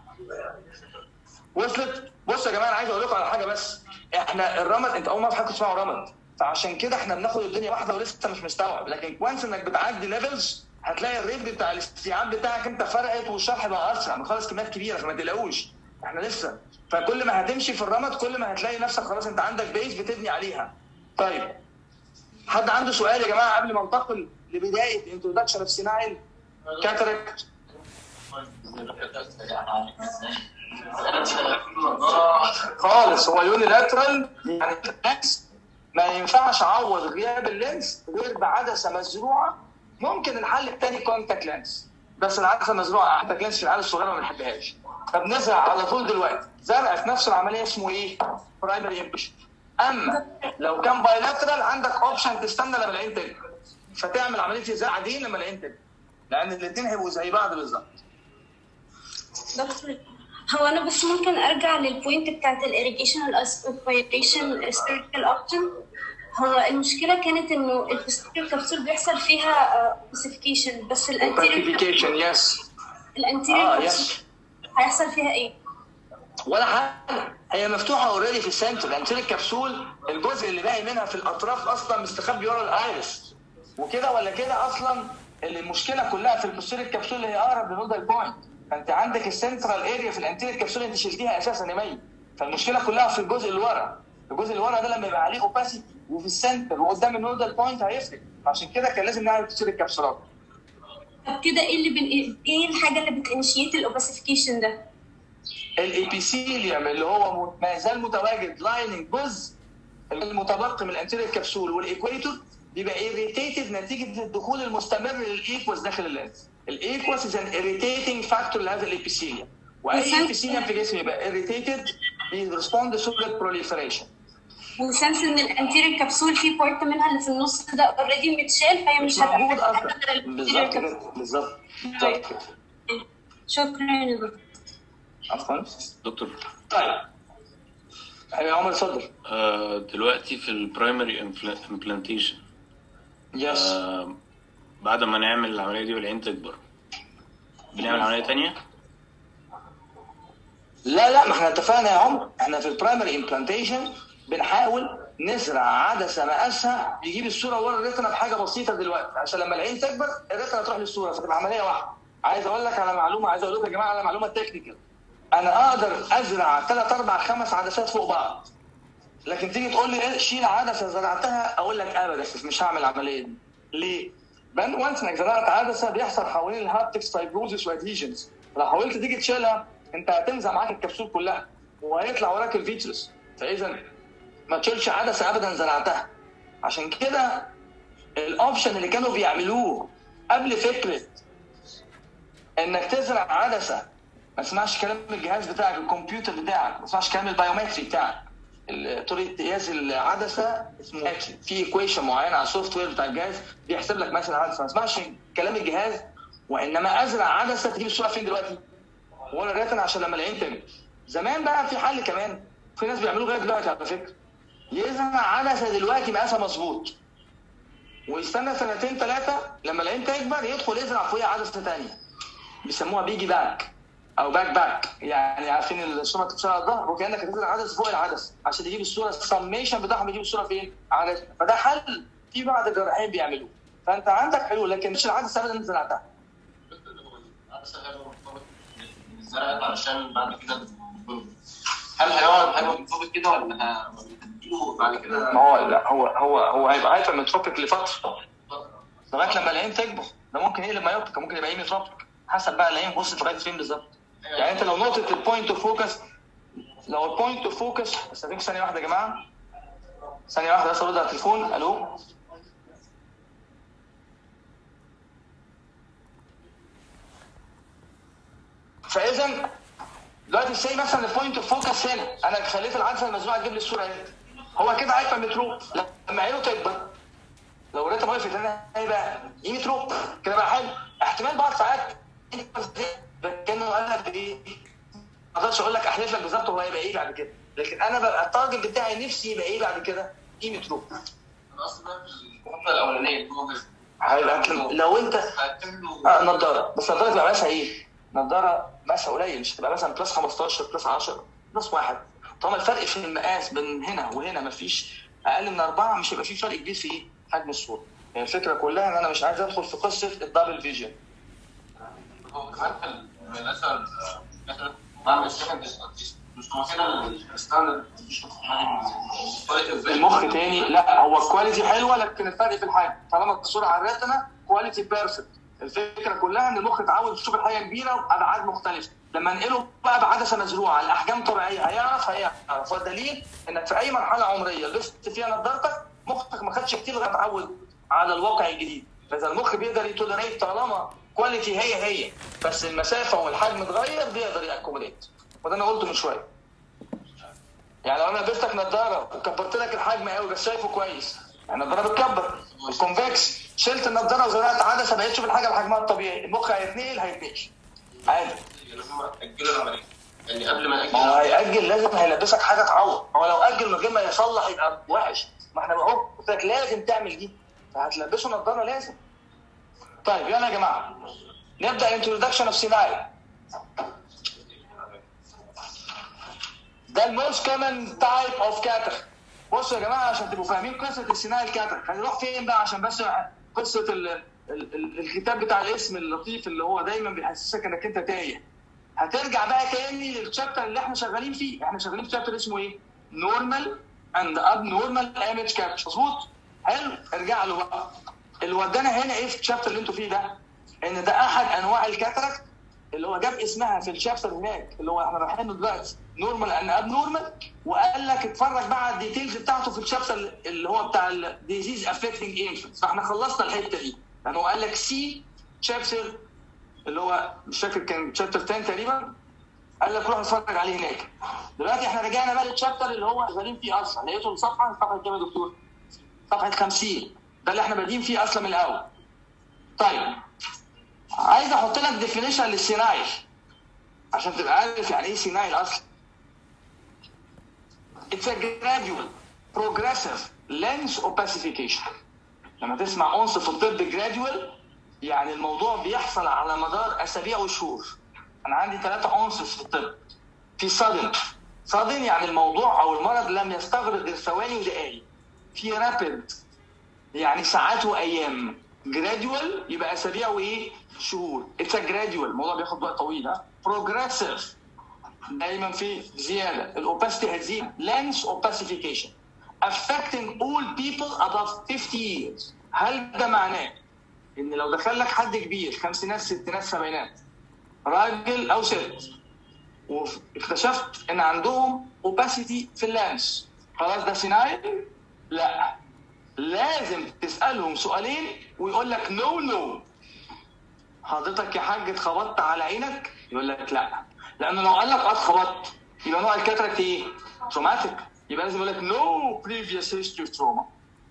وصلت بصوا يا جماعه انا عايز اقول لكم على حاجه بس احنا الرمد انت اول مره في حياتك تسمعوا رمد فعشان كده احنا بناخد الدنيا واحده ولسه مش مستوعب لكن كوانس انك بتعدي ليفلز هتلاقي الريت بتاع الاستيعاب بتاعك انت فرقت والشرح بقى اسرع بنخلص كميات كبيره فما تقلقوش احنا لسه فكل ما هتمشي في الرمد كل ما هتلاقي نفسك خلاص انت عندك بيز بتبني عليها طيب حد عنده سؤال يا جماعه قبل ما انتقل لبدايه انتروداكشن اوف سينايل كاتراكت خالص هو يونيلاترال يعني اللينس ما ينفعش اعوض غياب اللينس غير بعدسه مزروعه ممكن الحل الثاني كونتاكت لينس بس العدسه مزروعه كونتاكت لينس في العيال الصغيره ما بنحبهاش فبنزرع على طول دلوقتي زرع في نفس العمليه اسمه ايه؟ برايمري امبشن اما لو كان بايلاترال عندك اوبشن تستنى لما العين تكبر فتعمل عمليه الزرعه دي لما العين تكبر لان الاثنين هيبقوا زي بعض بالظبط دكتور هو انا بس ممكن ارجع للبوينت بتاعت الاريجيشن والاسبيريشن سبيريتال اوبشن هو المشكله كانت انه الفستيريو كبسول بيحصل فيها اوسيفيكيشن بس الانتيريور كوانتيفيكيشن يس الانتيريور اه كبسول يس هيحصل فيها ايه؟ ولا حاجه هي مفتوحه اوريدي في السنتر الانتير الكبسول الجزء اللي باقي منها في الاطراف اصلا مستخبي ورا الايرس وكده ولا كده اصلا اللي المشكله كلها في البوستير الكبسول اللي هي اقرب للنودال بوينت فانت عندك السنترال اريا في الانتير الكبسول انت شلتيها اساسا يا مي فالمشكله كلها في الجزء اللي ورا الجزء اللي ورا ده لما يبقى عليه اوباسيتي وفي السنتر وقدام النودال بوينت هيفرق عشان كده كان لازم نعمل تفسير الكبسولات طب كده ايه اللي بن... ايه الحاجه اللي بتنشيت الاوباسيفيكيشن ده؟ الابيثيليوم اللي هو م- ما يزال متواجد لايننج جزء المتبقي من الانتيريور كبسول والايكويتور بيبقى irritated نتيجه الدخول المستمر للايكوس داخل اللينس الايكوس is an irritating factor لهذا الابيثيليوم واي وسنس- ابيثيليوم في الجسم يبقى irritated بيرسبوند لسوليد proliferation وسنس ان الانتيريور كبسول في بارت منها اللي في النص ده اوريدي متشال فهي مش موجود هتأثر اصلا على الانتيريور بالظبط كبسول كده بالظبط بالظبط كده شكرا يا دكتور عفوا دكتور طيب ايوه يا عمر اتفضل آه، دلوقتي في البرايمري امبلانتيشن يس بعد ما نعمل العمليه دي والعين تكبر بنعمل عمليه تانية لا لا ما احنا اتفقنا يا عمر احنا في البرايمري امبلانتيشن بنحاول نزرع عدسه مقاسها يجيب الصوره ورا الريتنا بحاجه بسيطه دلوقتي عشان لما العين تكبر الريتنا تروح للصوره فتبقى عمليه واحده عايز اقول لك على معلومه عايز اقول لكم يا جماعه على معلومه تكنيكال انا اقدر ازرع ثلاث اربع خمس عدسات فوق بعض لكن تيجي تقول لي ايه شيل عدسه زرعتها اقول لك ابدا مش هعمل العمليه دي ليه؟ بان وانس انك زرعت عدسه بيحصل حوالين الهابتكس فايبروزس وادهيجنز لو حاولت تيجي تشيلها انت هتنزع معاك الكبسول كلها وهيطلع وراك الفيترس فاذا ما تشيلش عدسه ابدا زرعتها عشان كده الاوبشن اللي كانوا بيعملوه قبل فكره انك تزرع عدسه ما تسمعش كلام الجهاز بتاعك الكمبيوتر بتاعك ما تسمعش كلام البايومتري بتاعك ال- طريقه قياس العدسه اسمه ماتري في ايكويشن معينه على السوفت وير بتاع الجهاز بيحسب لك مثلا عدسه ما تسمعش كلام الجهاز وانما ازرع عدسه تجيب الصوره فين دلوقتي؟ ولا الريتنا عشان لما العين تكبر زمان بقى في حل كمان في ناس بيعملوه لغايه دلوقتي على فكره يزرع عدسه دلوقتي مقاسها مظبوط ويستنى سنتين ثلاثه لما العين تكبر يدخل يزرع فوقيها عدسه ثانيه بيسموها بيجي باك او باك باك يعني عارفين الصوره بتتشال على الظهر وكانك هتزرع عدسه فوق العدسه عشان تجيب الصوره السميشن بتاعهم يجيب الصوره فين؟ على الريتنا. فده حل في بعض الجراحين بيعملوه فانت عندك حلول لكن مش العدسه ابدا انت زرعتها زرعت علشان بعد كده هل هيقعد هيبقى منفوض كده ولا ه- ولا هتديله بعد كده ما هو لا هو هو هو هيبقى هايبر متروبيك لفتره لغايه لما العين تكبر ده ممكن يقلب مايوبيك ممكن يبقى ايميتروبيك حسب بقى العين وصلت لغايه فين بالظبط يعني انت لو نقطه البوينت اوف فوكس لو البوينت اوف فوكس استاذنكم ثانيه واحده يا جماعه ثانيه واحده بس ارد على التليفون الو فاذا دلوقتي سي مثلا البوينت اوف فوكس هنا انا خليت العدسه المزروعه تجيب لي الصوره هنا هو كده هيبقى متروب لما عينه تكبر لو ريتها وقفت هنا هيبقى ايه متروب كده بقى حلو احتمال بعض ساعات كانه قال لك ايه ما اقدرش اقول لك احلف لك بالظبط هو هيبقى ايه بعد كده لكن انا ببقى التارجت بتاعي نفسي يبقى ايه بعد كده ايه متروب انا اصلا في الفتره الاولانيه هو هيبقى لو انت هتعمل اه نضاره بس نضاره تبقى ماسها ايه؟ نضاره ماسها قليل مش تبقى مثلا بلس 15 بلس 10 بلس واحد طالما الفرق في المقاس بين هنا وهنا مفيش اقل من اربعه مش هيبقى في فرق كبير في ايه؟ حجم الصوره يعني الفكره كلها ان انا مش عايز ادخل في قصه الدبل فيجن هو كمان كان مثلا مثلا بعمل سكند مش هو كده الستاندرد مش المخ تاني لا هو الكواليتي حلوه لكن الفرق في الحجم طالما الصوره على الريتنا كواليتي بيرفكت الفكره كلها ان المخ اتعود يشوف الحاجه كبيره وابعاد مختلفه لما انقله بقى بعدسه مزروعه الاحجام طبيعيه هيعرف هيعرف والدليل انك في اي مرحله عمريه لبست فيها نظارتك مخك ما خدش كتير لغايه ما اتعود على الواقع الجديد فاذا المخ بيقدر يتولريت طالما كواليتي هي هي بس المسافه والحجم اتغير بيقدر ياكوموديت وده انا قلته من شويه يعني لو انا لبستك نظاره وكبرت لك الحجم قوي بس شايفه كويس يعني النظاره بتكبر الكونفكس شلت النظاره وزرعت عدسه بقيت تشوف الحاجه بحجمها الطبيعي المخ هيتنقل هيتنقل عادي لازم اجل العمليه يعني قبل ما ما هو اجل هيأجل لازم هيلبسك حاجه تعوض هو لو اجل من غير ما يصلح يبقى وحش ما احنا اهو قلت لك لازم تعمل دي فهتلبسه نظاره لازم طيب يلا يا جماعه نبدا انترودكشن اوف سيناريو ده الموست كومن تايب اوف كاتر بصوا يا جماعه عشان تبقوا فاهمين قصه السيناريو الكاتر هنروح فين بقى عشان بس قصه ال ال ال الكتاب بتاع الاسم اللطيف اللي هو دايما بيحسسك انك انت تايه هترجع بقى تاني للشابتر اللي احنا شغالين فيه احنا شغالين في شابتر اسمه ايه؟ نورمال and abnormal image capture مظبوط حلو ارجع له بقى اللي ودانا هنا ايه في الشابتر اللي انتوا فيه ده ان ده احد انواع الكاتراكت اللي هو جاب اسمها في الشابتر هناك اللي هو احنا رايحين له دلوقتي نورمال ان اب نورمال وقال لك اتفرج بقى على الديتيلز بتاعته في الشابتر اللي هو بتاع الديزيز افكتنج انفنتس فاحنا خلصنا الحته دي لانه قال لك سي شابتر اللي هو مش فاكر كان شابتر 10 تقريبا قال لك روح اتفرج عليه هناك دلوقتي احنا رجعنا بقى للشابتر اللي هو شغالين فيه اصلا لقيته الصفحه صفحه كام يا دكتور؟ صفحه 50 ده اللي احنا بادئين فيه اصلا من الاول طيب عايز احط لك ديفينيشن للسينايل عشان تبقى عارف يعني ايه سينايل اصلا It's a gradual progressive lens opacification لما تسمع اونس في الطب gradual يعني الموضوع بيحصل على مدار اسابيع وشهور انا عندي ثلاثة اونسس في الطب في sudden sudden يعني الموضوع او المرض لم يستغرق غير ثواني ودقائق في rapid يعني ساعات وايام جراديوال يبقى اسابيع وايه شهور اتس جراديوال الموضوع بياخد وقت طويل ها بروجريسيف دايما في زياده الاوباسيتي هتزيد لانس اوباسيفيكيشن affecting all people above 50 years هل ده معناه ان لو دخل لك حد كبير خمسينات ستينات سبعينات راجل او ست واكتشفت ان عندهم اوباسيتي في اللانس خلاص ده سينايل لا لازم تسالهم سؤالين ويقول لك نو نو حضرتك يا حاج اتخبطت على عينك يقول لك لا لانه لو قال لك اه اتخبطت يبقى نوع الكاتراكت ايه؟ تروماتيك يبقى لازم يقول لك نو بريفيوس هيستوري تروما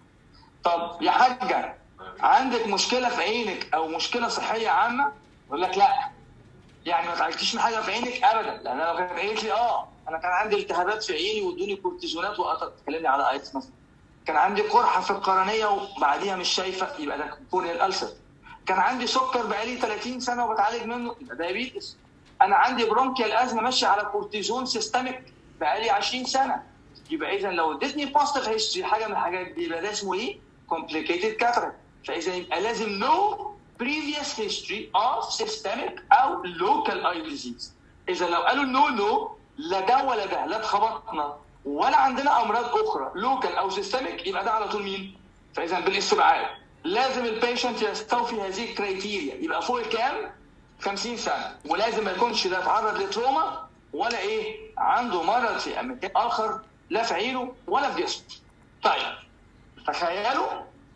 طب يا حاجه عندك مشكله في عينك او مشكله صحيه عامه يقول لك لا يعني ما تعالجتيش من حاجه في عينك ابدا لان لو كانت قالت لي اه انا كان عندي التهابات في عيني وادوني كورتيزونات وقطت تكلمني على ايتس مثلا كان عندي قرحه في القرنيه وبعديها مش شايفه يبقى ده كورنيال الالسر كان عندي سكر بقالي 30 سنه وبتعالج منه يبقى دايابيتس انا عندي برونكيال ازمه ماشيه على كورتيزون سيستميك بقالي 20 سنه يبقى اذا لو ادتني بوزيتيف هيستوري حاجه من الحاجات دي يبقى ده اسمه ايه؟ كومبليكيتد كاتراكت فاذا يبقى لازم نو previous history of systemic او local eye disease اذا لو قالوا نو نو لا ده ولا ده لا اتخبطنا ولا عندنا امراض اخرى لوكال او سيستميك يبقى ده على طول مين؟ فاذا بالاستبعاد لازم البيشنت يستوفي هذه الكرايتيريا يبقى فوق الكام؟ 50 سنه ولازم ما يكونش ده اتعرض لتروما ولا ايه؟ عنده مرض في مكان اخر لا في عينه ولا في جسمه. طيب تخيلوا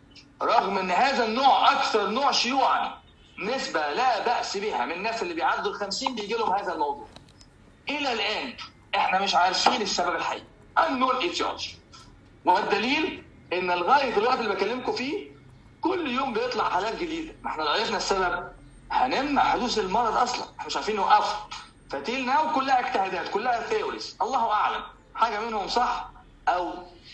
رغم ان هذا النوع اكثر نوع شيوعا نسبه لا باس بها من الناس اللي بيعدوا ال 50 بيجي لهم هذا الموضوع. الى الان احنا مش عارفين السبب الحقيقي. unknown etiology. والدليل ان لغايه الوقت اللي بكلمكم فيه كل يوم بيطلع حالات جديده، ما احنا لو عرفنا السبب هنمنع حدوث المرض اصلا، احنا مش عارفين نوقفه. فتيل ناو كلها اجتهادات، كلها ثيوريز، الله اعلم، حاجه منهم صح او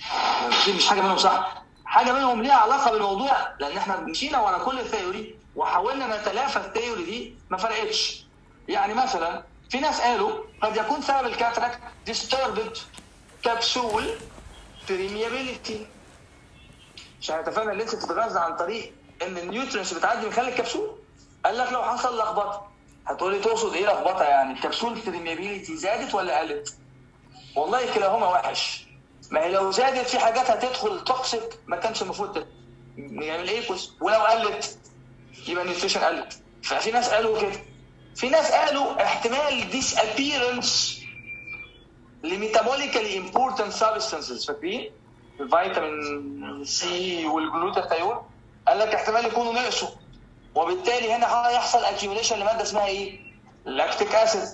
دي مش حاجه منهم صح، حاجه منهم ليها علاقه بالموضوع لان احنا مشينا ورا كل الثيوري وحاولنا نتلافى الثيوري دي ما فرقتش. يعني مثلا في ناس قالوا قد يكون سبب الكاتراكت disturbed كبسول بريميابيليتي عشان اتفقنا ان انت بتتغذى عن طريق ان النيوترينز بتعدي من خلال الكبسول قال لك لو حصل لخبطه هتقولي تقصد ايه لخبطه يعني الكبسول بريميابيليتي زادت ولا قلت؟ والله كلاهما وحش ما هي لو زادت في حاجات هتدخل توكسيك ما كانش المفروض تدخل. يعمل ايكوس ولو قلت يبقى النيوتريشن قلت ففي ناس قالوا كده في ناس قالوا احتمال ديس ابييرنس لميتابوليكالي امبورتنت سبستانسز فاكرين؟ الفيتامين سي والجلوتاثيون قال لك احتمال يكونوا نقصوا وبالتالي هنا هيحصل اكيوميليشن لماده اسمها ايه؟ لاكتيك اسيد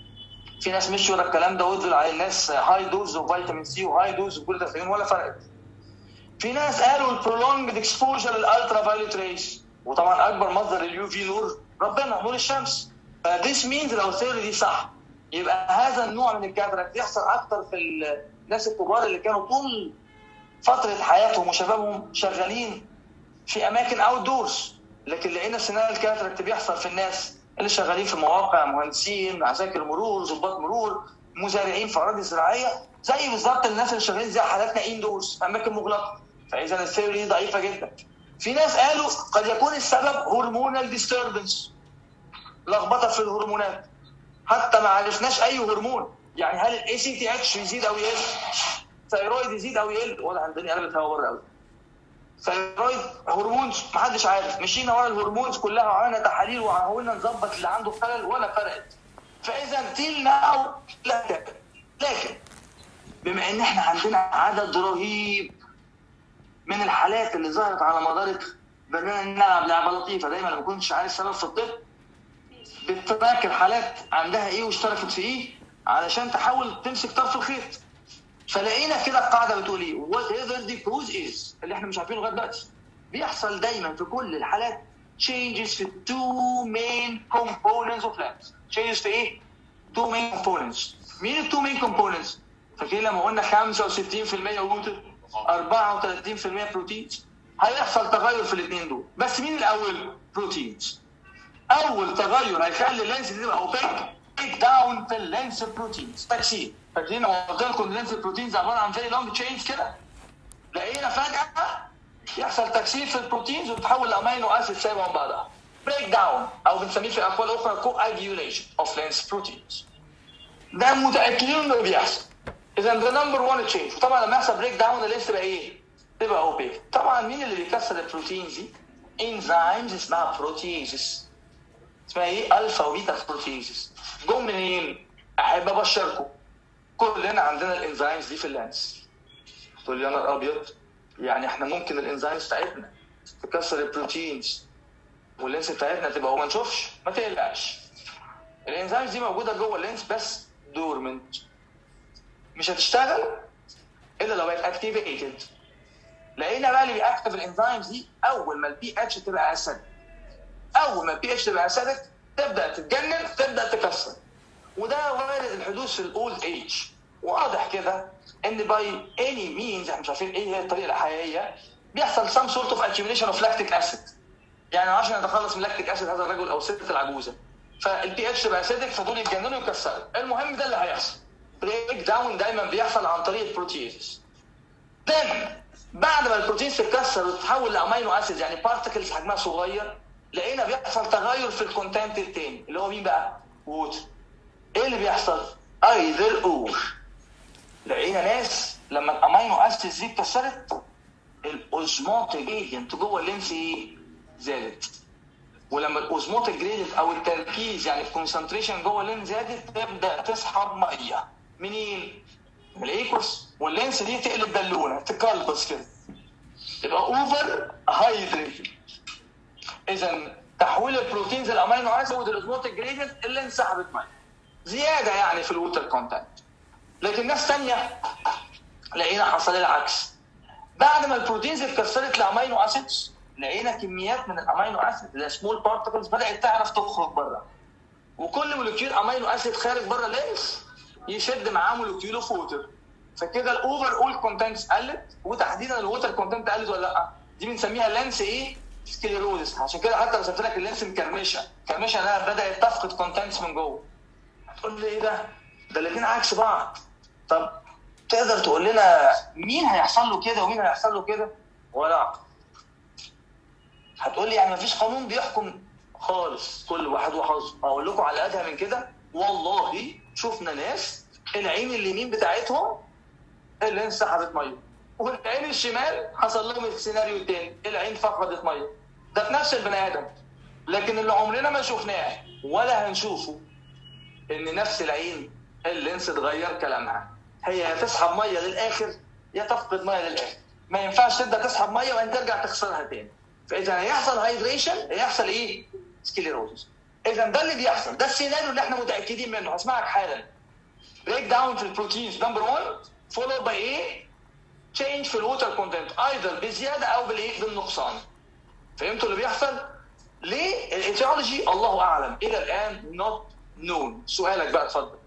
في ناس مشوا ورا الكلام ده وادوا على الناس هاي دوز اوف فيتامين سي وهاي دوز اوف جلوتاثيون ولا فرقت في ناس قالوا البرولونجد اكسبوجر للالترا فايوليت ريز وطبعا اكبر مصدر اليو في نور ربنا نور الشمس فديس مينز لو الثيوري دي صح يبقى هذا النوع من الكاتراكت يحصل اكتر في الناس الكبار اللي كانوا طول فتره حياتهم وشبابهم شغالين في اماكن اوت دورز لكن لقينا سيناريو الكاتراكت بيحصل في الناس اللي شغالين في مواقع مهندسين عساكر مرور ضباط مرور مزارعين في اراضي زراعيه زي بالظبط الناس اللي شغالين زي حالاتنا اندورز في اماكن مغلقه فاذا الثيوري دي ضعيفه جدا في ناس قالوا قد يكون السبب هرمونال ديستربنس لخبطه في الهرمونات حتى ما عرفناش اي هرمون يعني هل الاي سي تي اتش يزيد او يقل ثايرويد يزيد او يقل ولا عندنا قلبت هوا بره قوي ثايرويد هرمونز محدش عارف مشينا ورا الهرمونز كلها وعملنا تحاليل وحاولنا نظبط اللي عنده خلل ولا فرقت فاذا تيل ناو لا تفرق. لكن بما ان احنا عندنا عدد رهيب من الحالات اللي ظهرت على مدار بدأنا نلعب لعبه لطيفه دايما ما كنتش عارف سبب في الطب بتراك الحالات عندها ايه واشتركت في ايه علشان تحاول تمسك طرف الخيط فلقينا كده القاعده بتقول ايه وات ايفر دي كوز از اللي احنا مش عارفينه لغايه دلوقتي بيحصل دايما في كل الحالات changes في two main components of labs changes في ايه؟ two main components مين ال two main components؟ فاكرين لما قلنا 65% ووتر 34% بروتينز هيحصل تغير في الاثنين دول بس مين الاول؟ بروتينز اول تغير هيخلي اللينس دي تبقى اوبيك بريك داون في اللينس بروتينز تكسير فاكرين لما قلت لكم اللينس بروتينز عباره عن فيري لونج تشينز كده لقينا فجاه يحصل تكسير في البروتينز وتتحول لامينو اسيد سايبه من بعضها بريك داون او بنسميه في اقوال اخرى كو اجيوليشن اوف لينس بروتينز ده متاكدين انه بيحصل اذا ده نمبر 1 تشينج طبعا لما يحصل بريك داون اللينس تبقى ايه؟ تبقى اوبيك طبعا مين اللي بيكسر البروتينز دي؟ انزيمز اسمها بروتيزس اسمها ايه؟ الفا وبيتا بروتيزس جم منين؟ احب ابشركم كلنا عندنا الانزيمز دي في اللانس تقول لي يا نهار ابيض يعني احنا ممكن الانزيمز بتاعتنا تكسر البروتينز واللينس بتاعتنا تبقى وما نشوفش ما تقلقش الانزيمز دي موجوده جوه اللينس بس دورمنت مش هتشتغل الا لو بقت اكتيفيتد لقينا بقى اللي بيأكتف الانزيمز دي اول ما البي اتش تبقى اسيد اول ما البي اتش تبقى اسيدك تبدا تتجنن تبدا تكسر وده وارد الحدوث في الاولد ايج واضح كده ان باي اني مينز احنا مش عارفين ايه هي الطريقه الحقيقيه بيحصل سم سورت اوف accumulation اوف لاكتيك اسيد يعني عشان نتخلص من لاكتيك اسيد هذا الرجل او الست العجوزه فالبي اتش بقى اسيدك فدول يتجننوا ويكسروا المهم ده اللي هيحصل بريك داون دايما بيحصل عن طريق البروتيز then بعد ما البروتين تتكسر وتتحول لامينو اسيد يعني بارتكلز حجمها صغير لقينا بيحصل تغير في الكونتنت التاني اللي هو مين بقى؟ ووتر ايه اللي بيحصل؟ ايذر اور لقينا ناس لما الامينو اسيد دي اتكسرت الاوزموتيك جريدينت جوه اللينس ايه؟ زادت ولما الاوزموتيك جريدينت او التركيز يعني الكونسنتريشن جوه اللينس زادت تبدا تسحب ميه منين؟ من الايكوس واللينس دي تقلب بالونه تكلبس كده تبقى اوفر هايدريتد اذا تحويل البروتينز الامينو اسيد والاوزموتيك جريدينت اللي انسحبت ميه زياده يعني في الووتر كونتنت لكن ناس تانية لقينا حصل العكس بعد ما البروتينز اتكسرت لامينو اسيدز لقينا كميات من الامينو اسيد اللي سمول بارتكلز بدات تعرف تخرج بره وكل مولكيول امينو اسيد خارج بره اللينس يشد معاه مولكيول اوف ووتر فكده الاوفر اول كونتنتس قلت وتحديدا الووتر كونتنت قلت ولا لا دي بنسميها لانس ايه سكليروزس عشان كده حتى رسمت لك اللينس مكرمشه كرمشه انها بدات تفقد كونتنتس من جوه تقول لي ايه ده ده الاثنين عكس بعض طب تقدر تقول لنا مين هيحصل له كده ومين هيحصل له كده ولا هتقول لي يعني مفيش قانون بيحكم خالص كل واحد وحظه اقول لكم على ادهى من كده والله شفنا ناس العين اليمين بتاعتهم اللي انسحبت ميه والعين الشمال حصل لهم السيناريو الثاني العين فقدت ميه ده في نفس البني ادم لكن اللي عمرنا ما شفناه ولا هنشوفه ان نفس العين اللينس اتغير كلامها هي يا تسحب ميه للاخر يا تفقد ميه للاخر ما ينفعش تبدا تسحب ميه وبعدين ترجع تخسرها تاني فاذا هيحصل هايدريشن هيحصل ايه؟ سكليروزس اذا ده اللي بيحصل ده السيناريو اللي احنا متاكدين منه هسمعك حالا بريك داون في البروتينز نمبر 1 فولو باي ايه؟ تشينج في الووتر كونتنت ايضا بزياده او بالايه؟ بالنقصان فهمتوا اللي بيحصل؟ ليه؟ الايتيولوجي الله اعلم الى الان نوت نون سؤالك بقى اتفضل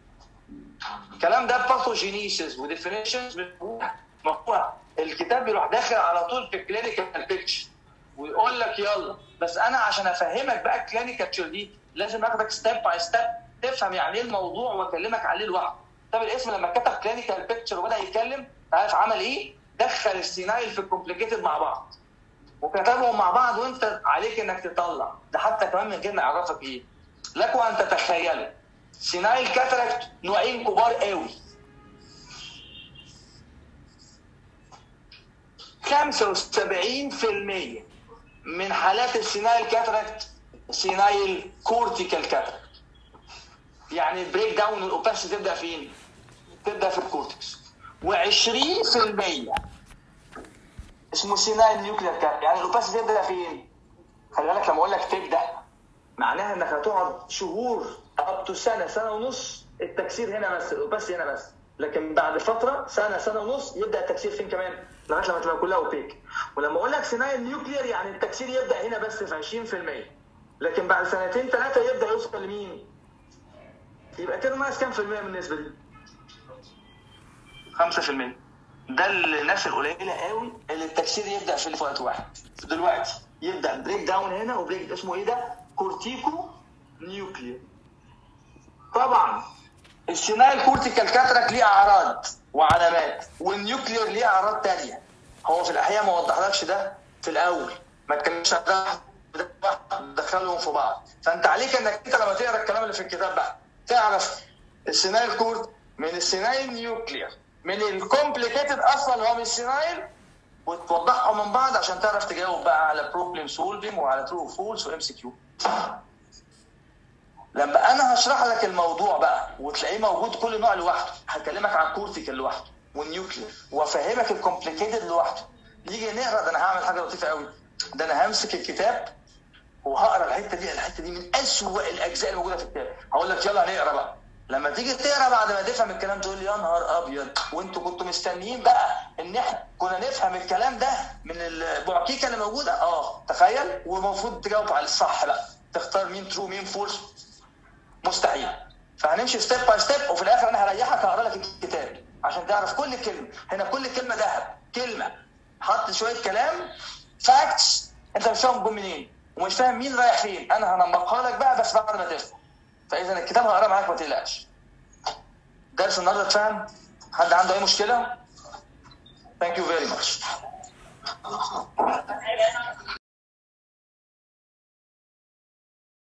الكلام ده باثوجينيسيس وديفينيشنز ما هو الكتاب بيروح داخل على طول في كلينيكال بيكتشر ويقول لك يلا بس انا عشان افهمك بقى الكلينيكال دي لازم اخدك ستيب باي ستيب تفهم يعني ايه الموضوع واكلمك عليه لوحده طب الاسم لما كتب كلينيكال بيكتشر وبدا يتكلم عارف عمل ايه؟ دخل السينايل في الكومبليكيتد مع بعض وكتبهم مع بعض وانت عليك انك تطلع ده حتى كمان من غير ما يعرفك ايه لكم ان تتخيلوا سينايل كاتراكت نوعين كبار قوي 75% من حالات السينايل كاتراكت سينايل كورتيكال كاتراكت يعني البريك داون والاوباس تبدا فين؟ تبدا في الكورتكس و20% اسمه سينايل نيوكلير كاتراكت يعني الاوباس تبدا فين؟ خلي بالك لما اقول لك تبدا معناها انك هتقعد شهور اب تو سنه سنه ونص التكسير هنا بس الاوباس هنا بس لكن بعد فتره سنه سنه ونص يبدا التكسير فين كمان لغايه لما تبقى كلها اوبيك ولما اقول لك سينايل نيوكلير يعني التكسير يبدا هنا بس في 20% لكن بعد سنتين ثلاثه يبدا يوصل لمين؟ يبقى كده ناقص كام في المية من النسبه دي؟ 5% ده الناس القليله قوي اللي التكسير يبدا في وقت واحد دلوقتي يبدا بريك داون هنا وبريك اسمه ايه ده؟ كورتيكو نيوكلير طبعا السينايل كورتيكال كاتراك ليه اعراض وعلامات والنيوكلير ليه اعراض تانية هو في الاحياء ما وضحلكش ده في الاول ما اتكلمش عن ده ده دخلهم في بعض فانت عليك انك انت لما تقرا الكلام اللي في الكتاب بقى تعرف السينايل كورت من السينايل نيوكلير من الكومبليكيتد اصلا اللي هو من السينايل وتوضحهم من بعض عشان تعرف تجاوب بقى على بروبلم سولفنج وعلى ترو فولس وام سي كيو لما انا هشرح لك الموضوع بقى وتلاقيه موجود كل نوع لوحده هكلمك عن الكورتيكال لوحده والنيوكلير وافهمك الكومبليكيتد لوحده نيجي نقرا ده انا هعمل حاجه لطيفه قوي ده انا همسك الكتاب وهقرا الحته دي الحته دي من اسوأ الاجزاء الموجوده في الكتاب هقول لك يلا نقرا بقى لما تيجي تقرا بعد ما تفهم الكلام تقول لي يا نهار ابيض وانتوا كنتوا مستنيين بقى ان احنا كنا نفهم الكلام ده من البعكيكه اللي موجوده اه تخيل والمفروض تجاوب على الصح بقى تختار مين ترو مين فولس مستحيل فهنمشي ستيب باي ستيب وفي الاخر انا هريحك هقرا لك الكتاب عشان تعرف كل كلمه هنا كل كلمه ذهب كلمه حط شويه كلام فاكتس انت مش فاهم جم منين ومش فاهم مين رايح فين انا هنمقها لك بقى بس بعد ما تفهم فاذا الكتاب هقراه معاك ما تقلقش درس النهارده اتفهم حد عنده اي مشكله ثانك يو فيري ماتش